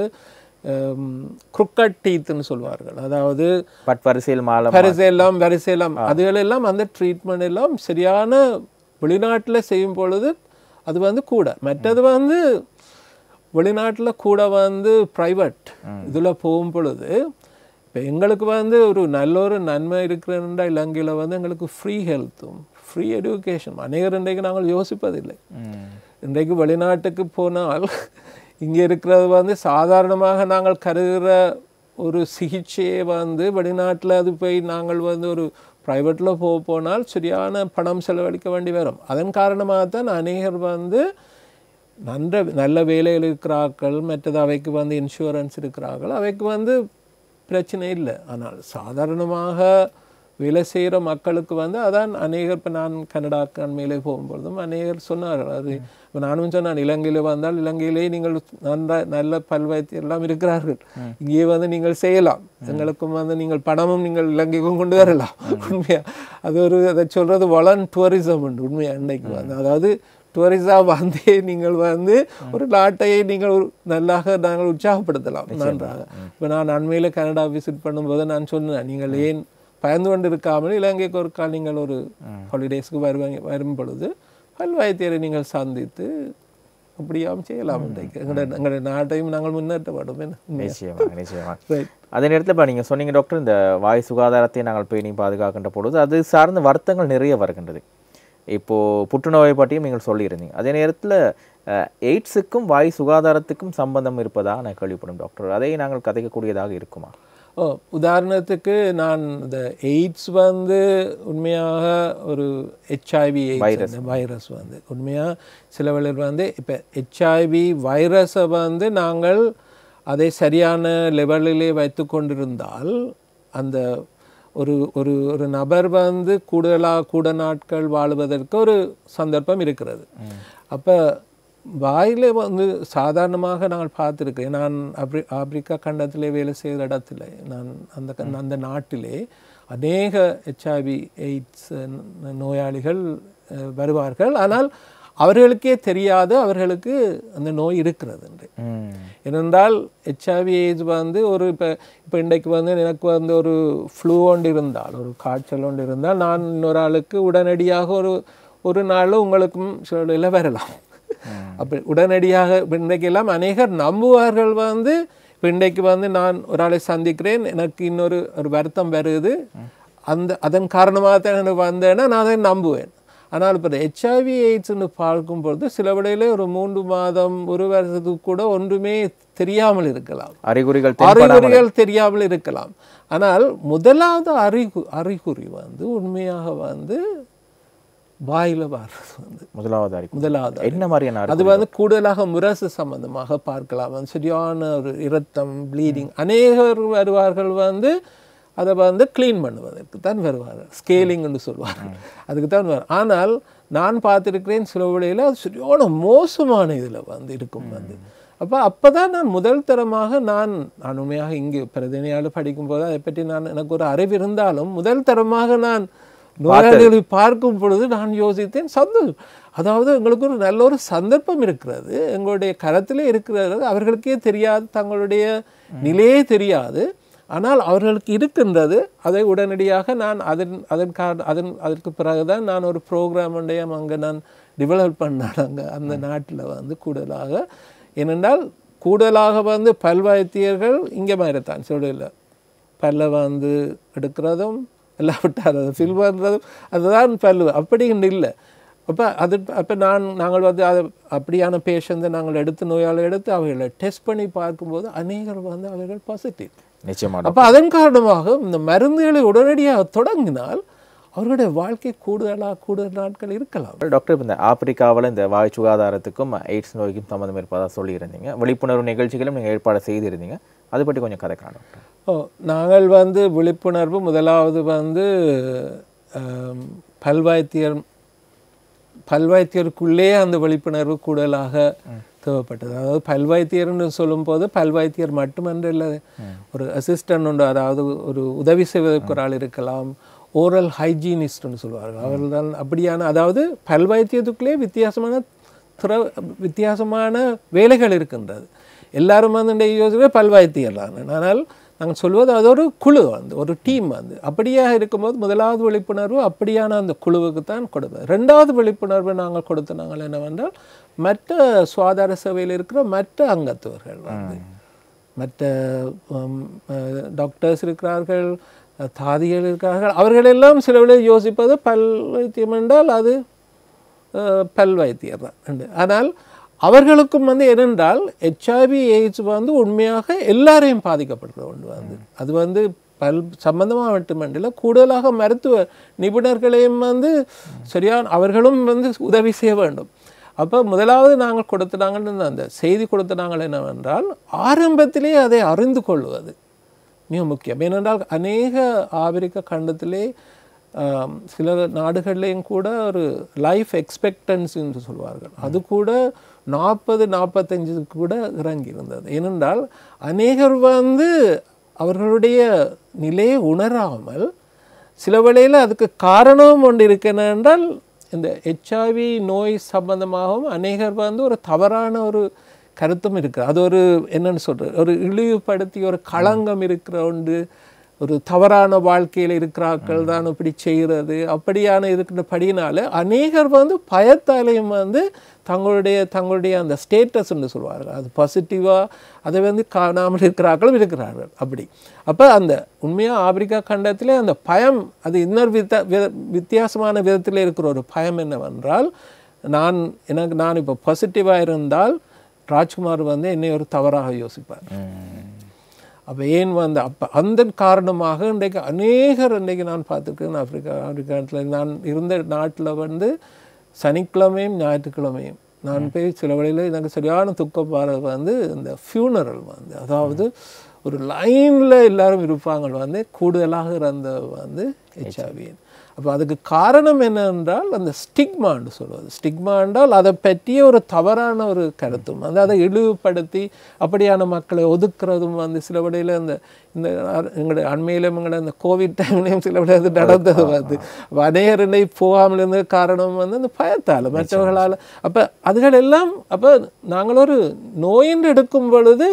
குருக்கட் டீத்துன்னு சொல்வார்கள் அதாவது பட் வரிசையில் மாலை வரிசையெல்லாம் வரிசையெல்லாம் அதுகளெல்லாம் அந்த ட்ரீட்மெண்ட் எல்லாம் சரியான வெளிநாட்டில் செய்யும் பொழுது அது வந்து கூட மற்றது வந்து வெளிநாட்டில் கூட வந்து ப்ரைவேட் இதில் போகும் பொழுது இப்போ எங்களுக்கு வந்து ஒரு நல்ல ஒரு நன்மை இருக்கிறதுண்டா இலங்கையில் வந்து எங்களுக்கு ஃப்ரீ ஹெல்த்தும் ஃப்ரீ எஜுகேஷன் அநேகர் இன்றைக்கு நாங்கள் யோசிப்பதில்லை ம். இன்றைக்கு வெளிநாட்டுக்கு போனால் இங்கே இருக்கிறது வந்து சாதாரணமாக நாங்கள் கருதுகிற ஒரு சிகிச்சையை வந்து வெளிநாட்டில் அது போய் நாங்கள் வந்து ஒரு ப்ரைவேட்டில் போக போனால் சரியான பணம் செலவழிக்க வேண்டி வரும் அதன் காரணமாக தான் அநேகர் வந்து நன்ற நல்ல வேலையில் இருக்கிறார்கள் மற்றது அவைக்கு வந்து இன்சூரன்ஸ் இருக்கிறார்கள் அவைக்கு வந்து பிரச்சனை இல்லை ஆனால் சாதாரணமாக வேலை செய்கிற மக்களுக்கு வந்து அதான் அநேகர் இப்போ நான் கனடாக்கு அண்மையிலே போகும்பொழுதும் அநேகர் சொன்னார்கள் அது இப்போ நானும் சொன்னேன் இலங்கையில் வந்தால் இலங்கையிலே நீங்கள் நல்ல நல்ல பல்வைத்தியம் எல்லாம் இருக்கிறார்கள் இங்கே வந்து நீங்கள் செய்யலாம் எங்களுக்கும் வந்து நீங்கள் பணமும் நீங்கள் இலங்கைக்கும் கொண்டு வரலாம் உண்மையா அது ஒரு அதை சொல்றது வளன் டூரிசம் உண்டு உண்மையா இன்னைக்கு வந்து அதாவது டூரிஸா வந்தே நீங்கள் வந்து ஒரு நாட்டை நீங்கள் ஒரு நல்லாக நாங்கள் உற்சாகப்படுத்தலாம் நன்றாக இப்போ நான் அண்மையில் கனடா விசிட் பண்ணும்போது நான் சொன்னேன் நீங்கள் ஏன் பயந்து கொண்டு இருக்காமல் இலங்கைக்கு ஒரு கால் நீங்கள் ஒரு ஹாலிடேஸ்க்கு வருவாங்க வரும் பொழுது பல்வாய்த்தியரை நீங்கள் சந்தித்து அப்படியாம் செய்யலாம் இன்றைக்கு எங்களுடைய எங்களுடைய நாட்டையும் நாங்கள் முன்னேற்றப்படும் என்ன உண்மையா? நிச்சயமாக நிச்சயமாக Right. அதே நேரத்தில் இப்போ நீங்கள் சொன்னீங்க டாக்டர் இந்த வாய் சுகாதாரத்தை நாங்கள் பேணி பாதுகாக்கின்ற பொழுது அது சார்ந்த வருத்தங்கள் நிறைய வருகின்றது இப்போது புற்றுநோயை பற்றியும் நீங்கள் சொல்லியிருந்தீங்க அதே நேரத்தில் எய்ட்ஸுக்கும் வாய் சுகாதாரத்துக்கும் சம்பந்தம் இருப்பதா நான் கேள்விப்படும் டாக்டர் அதை நாங்கள் கதைக்கக்கூடியதாக இருக்குமா ஓ உதாரணத்துக்கு நான் இந்த எய்ட்ஸ் வந்து உண்மையாக ஒரு ஹெச்ஐவி வைரஸ் வைரஸ் வந்து உண்மையாக சில வேளையில் வந்து இப்போ ஹெச்ஐவி வைரஸை வந்து நாங்கள் அதை சரியான லெவலிலே வைத்து கொண்டிருந்தால் அந்த ஒரு ஒரு ஒரு நபர் வந்து கூடுதலாக கூட நாட்கள் வாழுவதற்கு ஒரு சந்தர்ப்பம் இருக்கிறது அப்போ வாயில வந்து சாதாரணமாக நான் பார்த்துருக்கேன் நான் ஆப்ரி ஆப்பிரிக்கா கண்டத்திலே வேலை செய்கிற இடத்துல நான் அந்த கண்- அந்த நாட்டிலே அநேக ஹெச்ஐவி எய்ட்ஸ் நோயாளிகள் அஹ், வருவார்கள் ஆனால் அவர்களுக்கே தெரியாது அவர்களுக்கு அந்த நோய் இருக்கிறது என்று ம் ஏனென்றால் ஹெச்ஐவி ஏஜ் வந்து ஒரு இப்போ இப்போ இன்றைக்கு வந்து எனக்கு வந்து ஒரு ஃப்ளூ ஒன்று இருந்தால் ஒரு காய்ச்சல் ஒன்று இருந்தால் நான் இன்னொரு ஆளுக்கு உடனடியாக ஒரு ஒரு நாள் உங்களுக்கும் சொல்ல வரலாம் அப்படி உடனடியாக இப்ப இன்றைக்கெல்லாம் அநேகர் நம்புவார்கள் வந்து இப்போ இன்றைக்கு வந்து நான் ஒரு ஆளை சந்திக்கிறேன் எனக்கு இன்னொரு ஒரு வருத்தம் வருது அந்த அதன் காரணமாக தான் எனக்கு வந்தேன்னா நான் அதை நம்புவேன் ஆனால் இப்போ ஹெச்ஐவி எய்ட்ஸ்னு பார்க்கும்பொழுது சில விடையில ஒரு மூன்று மாதம் ஒரு வருஷத்துக்கு கூட ஒன்றுமே தெரியாமல் இருக்கலாம் அறிகுறிகள் தென்படாமல் அறிகுறிகள் தெரியாமல் இருக்கலாம் ஆனால் முதலாவது அறிகு அறிகுறி வந்து உண்மையாக வந்து வாயில வர்றது வந்து முதலாவது அறிகுறி முதலாவது என்ன மாதிரியான அது வந்து கூடுதலாக முரசு சம்பந்தமாக பார்க்கலாம் அது சரியான ஒரு இரத்தம் ப்ளீடிங் அநேகர் வருவார்கள் வந்து அதை வந்து க்ளீன் பண்ணுவதற்கு தான் வருவார்கள் ஸ்கேலிங்னு சொல்வார்கள் அதுக்கு தான் வருவார் ஆனால் நான் பார்த்திருக்கிறேன் சில வேளையில் அது சரியான மோசமான இதில் வந்து இருக்கும் வந்து அப்போ அப்போ தான் நான் முதல் தரமாக நான் நான் உண்மையாக இங்கே பிரதிநியால் படிக்கும்போது அதை பற்றி நான் எனக்கு ஒரு அறிவு இருந்தாலும் முதல் தரமாக நான் நோயாளிகளை பார்க்கும் பொழுது நான் யோசித்தேன் சந்தோஷம் அதாவது எங்களுக்கு ஒரு நல்ல ஒரு சந்தர்ப்பம் இருக்கிறது எங்களுடைய கரத்திலே இருக்கிறது அவர்களுக்கே தெரியாது தங்களுடைய நிலையே தெரியாது ஆனால் அவர்களுக்கு இருக்கின்றது அதை உடனடியாக நான் அதன் அதன் கார அதன் அதற்கு பிறகுதான் நான் ஒரு ப்ரோக்ராம் உண்டையும் அங்கே நான் டெவலப் பண்ணேன் அங்கே அந்த நாட்டில் வந்து கூடுதலாக ஏனென்றால் கூடுதலாக வந்து பல்வாய்த்தியர்கள் இங்கே மாதிரி தான் சொல்லல பல்ல வந்து எடுக்கிறதும் எல்லாம் விட்டார் அதை ஃபில் பண்ணுறதும் அதுதான் பல்லு அப்படின்னு இல்லை அப்போ அது அப்போ நான் நாங்கள் வந்து அதை அப்படியான பேஷண்ட்டை நாங்கள் எடுத்து நோயாளி எடுத்து அவைகளை டெஸ்ட் பண்ணி பார்க்கும்போது அநேகர் வந்து அவைகள் பாசிட்டிவ் நிச்சயமா அப்போ அதன் காரணமாக இந்த மருந்துகளை உடனடியாக தொடங்கினால் அவர்களுடைய வாழ்க்கை கூடுதலாக கூடுதல் நாட்கள் இருக்கலாம் டாக்டர் இப்ப இந்த ஆப்பிரிக்காவில் இந்த வாய் சுகாதாரத்துக்கும் எய்ட்ஸ் நோய்க்கும் சம்மந்தம் இருப்பதா சொல்லியிருந்தீங்க விழிப்புணர்வு நிகழ்ச்சிகளும் நீங்கள் ஏற்பாடு செய்திருந்தீங்க அதை பற்றி கொஞ்சம் கதைக்கலாம் டாக்டர் ஓ நாங்கள் வந்து விழிப்புணர்வு முதலாவது வந்து ஆம், பல்வாய்த்தியர் பல்வாய்த்தியருக்குள்ளே அந்த விழிப்புணர்வு கூடுதலாக தேவைப்பட்டது அதாவது பல்வைத்தியர்னு சொல்லும்போது பல்வைத்தியர் மட்டுமன்று இல்லை ஒரு அசிஸ்டன்ட் உண்டு அதாவது ஒரு உதவி செய்வதற்கு ஒரு ஆள் இருக்கலாம் ஓரல் ஹைஜீனிஸ்ட்னு சொல்லுவார்கள் அவர்கள் தான் அப்படியான அதாவது பல்வைத்தியத்துக்குள்ளே வித்தியாசமான துற வித்தியாசமான வேலைகள் இருக்கின்றது எல்லாரும் வந்து யோசிக்கிற பல்வைத்தியர் தான் ஆனால் நாங்கள் சொல்வது அது ஒரு குழு வந்து ஒரு டீம் வந்து அப்படியாக இருக்கும்போது முதலாவது விழிப்புணர்வு அப்படியான அந்த குழுவுக்கு தான் கொடுப்பது ரெண்டாவது விழிப்புணர்வு நாங்கள் கொடுத்த நாங்கள் என்னவென்றால் மற்ற சுகாதார சேவையில் இருக்கிற மற்ற அங்கத்தவர்கள் வந்து மற்ற டாக்டர்ஸ் இருக்கிறார்கள் அஹ், தாதிகள் இருக்கிறார்கள் அவர்களெல்லாம் சில வேளை யோசிப்பது பல் வைத்தியம் என்றால் அது அஹ், பல் வைத்தியர் தான் உண்டு. ஆனால் அவர்களுக்கும் வந்து என்னென்றால் ஹெச்ஐவி எய்ட்ஸ் வந்து உண்மையாக எல்லாரையும் பாதிக்கப்படுற ஒன்று வந்து அது வந்து பல் சம்பந்தமாக மட்டுமண்டில்ல கூடுதலாக மருத்துவ நிபுணர்களையும் வந்து சரியான அவர்களும் வந்து உதவி செய்ய வேண்டும் அப்போ முதலாவது நாங்கள் கொடுத்துனாங்கன்னு அந்த செய்தி கொடுத்தனாங்கள் என்னவென்றால் ஆரம்பத்திலே அதை அறிந்து கொள்வது மிக முக்கியம் ஏனென்றால் அநேக ஆப்பிரிக்க கண்டத்திலே ஆம், சில நாடுகள்லேயும் கூட ஒரு லைஃப் எக்ஸ்பெக்டன்சி என்று சொல்வார்கள் அது கூட நாற்பது நாற்பத்தஞ்சு கூட இறங்கி இருந்தது ஏனென்றால் அநேகர் வந்து அவர்களுடைய நிலையை உணராமல் சில வேளையில் அதுக்கு காரணம் ஒன்று இருக்கணும் என்றால் இந்த ஹெச்ஐவி நோய் சம்பந்தமாகவும் அநேகர் வந்து ஒரு தவறான ஒரு கருத்தும் இருக்கு அது ஒரு என்னன்னு சொல்றது ஒரு இழிவுபடுத்தி ஒரு களங்கம் இருக்கிற ஒன்று ஒரு தவறான வாழ்க்கையில் இருக்கிறார்கள் தான் இப்படி செய்கிறது அப்படியான இருக்கிறபடினால அநேகர் வந்து பயத்தாலையும் வந்து தங்களுடைய தங்களுடைய அந்த ஸ்டேட்டஸ்ன்னு சொல்லுவார்கள் அது பாசிட்டிவாக அதை வந்து காணாமல் இருக்கிறார்களும் இருக்கிறார்கள் அப்படி அப்போ அந்த உண்மையாக ஆப்பிரிக்கா கண்டத்திலே அந்த பயம் அது இன்னொரு வித்த வி- வித்தியாசமான விதத்தில் இருக்கிற ஒரு பயம் என்னவென்றால் நான் எனக்கு நான் இப்போ பாசிட்டிவாக இருந்தால் ராஜ்குமார் வந்து என்னை ஒரு தவறாக யோசிப்பார் அப்போ ஏன் வந்து அப்போ அந்த காரணமாக இன்றைக்கு அநேகர் இன்றைக்கு நான் பார்த்துருக்கேன் ஆப்பிரிக்கா ஆப்பிரிக்காத்தில் நான் இருந்த நாட்டில் வந்து சனிக்கிழமையும் ஞாயிற்றுக்கிழமையும் நான் போய் சில வழியில் எனக்கு சரியான துக்கம் பாரு வந்து இந்த ஃபியூனரல் வந்து அதாவது ஒரு லைனில் எல்லாரும் இருப்பாங்க வந்து கூடுதலாக இருந்த வந்து ஹெச்ஐவி அப்போ அதுக்கு காரணம் என்னென்றால் அந்த ஸ்டிக்மான்னு சொல்வது ஸ்டிக்மா என்றால் அதை பற்றிய ஒரு தவறான ஒரு கருத்தும் வந்து அதை இழிவுபடுத்தி அப்படியான மக்களை ஒதுக்குறதும் வந்து சில வழியில் இந்த இந்த அ- எங்களுடைய அண்மையிலும் எங்களை இந்த கோவிட் டைம்லையும் சில விட அது நடந்தது வந்து அப்ப அநேகர் என்னை போகாமல் இருந்த காரணம் வந்து அந்த பயத்தால் மற்றவர்களால் அப்போ அதுகள் எல்லாம் அப்போ நாங்கள் ஒரு நோயின்று எடுக்கும் பொழுது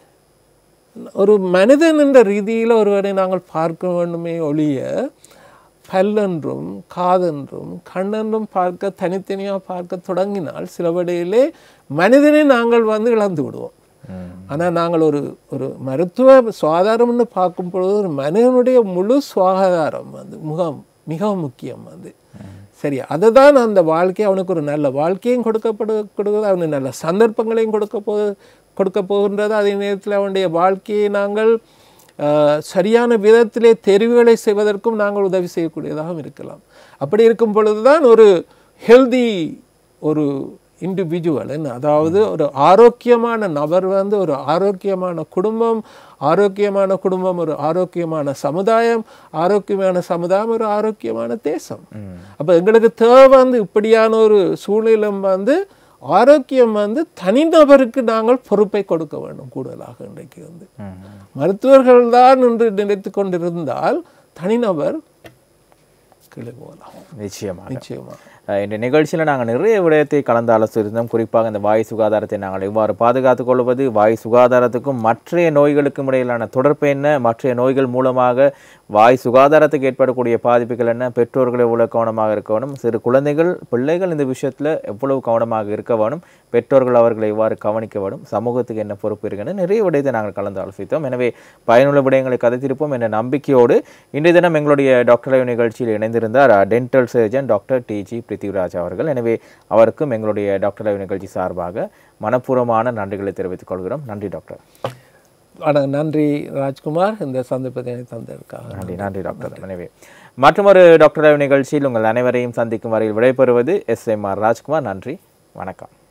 ஒரு மனிதன் என்ற ரீதியில் ஒருவரை நாங்கள் பார்க்க வேண்டுமே ஒழிய பல்லென்றும் காதென்றும் கண்ணென்றும் பார்க்க தனித்தனியாக பார்க்க தொடங்கினால் சில வழியிலே மனிதனை நாங்கள் வந்து இழந்து விடுவோம் ஆனால் நாங்கள் ஒரு ஒரு மருத்துவ சுகாதாரம்னு பார்க்கும் பொழுது ஒரு மனிதனுடைய முழு சுகாதாரம் வந்து முகம் மிக முக்கியம் வந்து சரி அதை தான் அந்த வாழ்க்கை அவனுக்கு ஒரு நல்ல வாழ்க்கையும் கொடுக்கப்படு கொடுக்குது அவனுக்கு நல்ல சந்தர்ப்பங்களையும் கொடுக்க போ கொடுக்க போகின்றது அதே நேரத்தில் அவனுடைய வாழ்க்கையை நாங்கள் ஆஹ், சரியான விதத்திலே தெரிவுகளை செய்வதற்கும் நாங்கள் உதவி செய்யக்கூடியதாகவும் இருக்கலாம் அப்படி இருக்கும் பொழுதுதான் ஒரு ஹெல்தி ஒரு இண்டிவிஜுவல் என்ன அதாவது ஒரு ஆரோக்கியமான நபர் வந்து ஒரு ஆரோக்கியமான குடும்பம் ஆரோக்கியமான குடும்பம் ஒரு ஆரோக்கியமான சமுதாயம் ஆரோக்கியமான சமுதாயம் ஒரு ஆரோக்கியமான தேசம் அப்போ எங்களுக்கு தேவை வந்து இப்படியான ஒரு சூழ்நிலம் வந்து ஆரோக்கியம் வந்து தனிநபருக்கு நாங்கள் பொறுப்பை கொடுக்க வேண்டும் கூடுதலாக இன்றைக்கு வந்து மருத்துவர்கள் தான் என்று நினைத்து கொண்டிருந்தால் தனிநபர் கீழே போகலாம் நிச்சயமாக நிச்சயமா அஹ் இந்த நிகழ்ச்சியில் நாங்கள் நிறைய விடயத்தை கலந்து ஆலோசித்திருந்தோம் குறிப்பாக இந்த வாய் சுகாதாரத்தை நாங்கள் எவ்வாறு பாதுகாத்துக் கொள்வது வாய் சுகாதாரத்துக்கும் மற்றைய நோய்களுக்கும் இடையிலான தொடர்பு என்ன மற்றைய நோய்கள் மூலமாக வாய் சுகாதாரத்துக்கு ஏற்படக்கூடிய பாதிப்புகள் என்ன பெற்றோர்கள் எவ்வளவு கவனமாக இருக்க வேணும் சிறு குழந்தைகள் பிள்ளைகள் இந்த விஷயத்தில் எவ்வளவு கவனமாக இருக்க வேணும் பெற்றோர்கள் அவர்களை எவ்வாறு கவனிக்க வேண்டும் சமூகத்துக்கு என்ன பொறுப்பு இருக்குன்னு நிறைய விடயத்தை நாங்கள் கலந்து ஆலோசித்தோம் எனவே பயனுள்ள விடயங்களை கதைத்திருப்போம் என்ற நம்பிக்கையோடு இன்றைய தினம் எங்களுடைய டாக்டர் லைவ் நிகழ்ச்சியில் இணைந்திருந்தார் dental surgeon doctor D G Prithviraj அவர்கள் எனவே அவருக்கும் எங்களுடைய டாக்டர் லைவ் நிகழ்ச்சி சார்பாக மனப்பூர்வமான நன்றிகளை தெரிவித்துக் கொள்கிறோம் நன்றி டாக்டர் வணக்கம் நன்றி ராஜ்குமார் இந்த சந்தர்ப்பத்தை எனக்கு தந்ததற்காக நன்றி நன்றி டாக்டர் எனவே மற்றொரு லைவ் நிகழ்ச்சியில் உங்கள் அனைவரையும் சந்திக்கும் வரையில் விடைபெறுவது எஸ் எம் ஆர் ராஜ்குமார் நன்றி வணக்கம்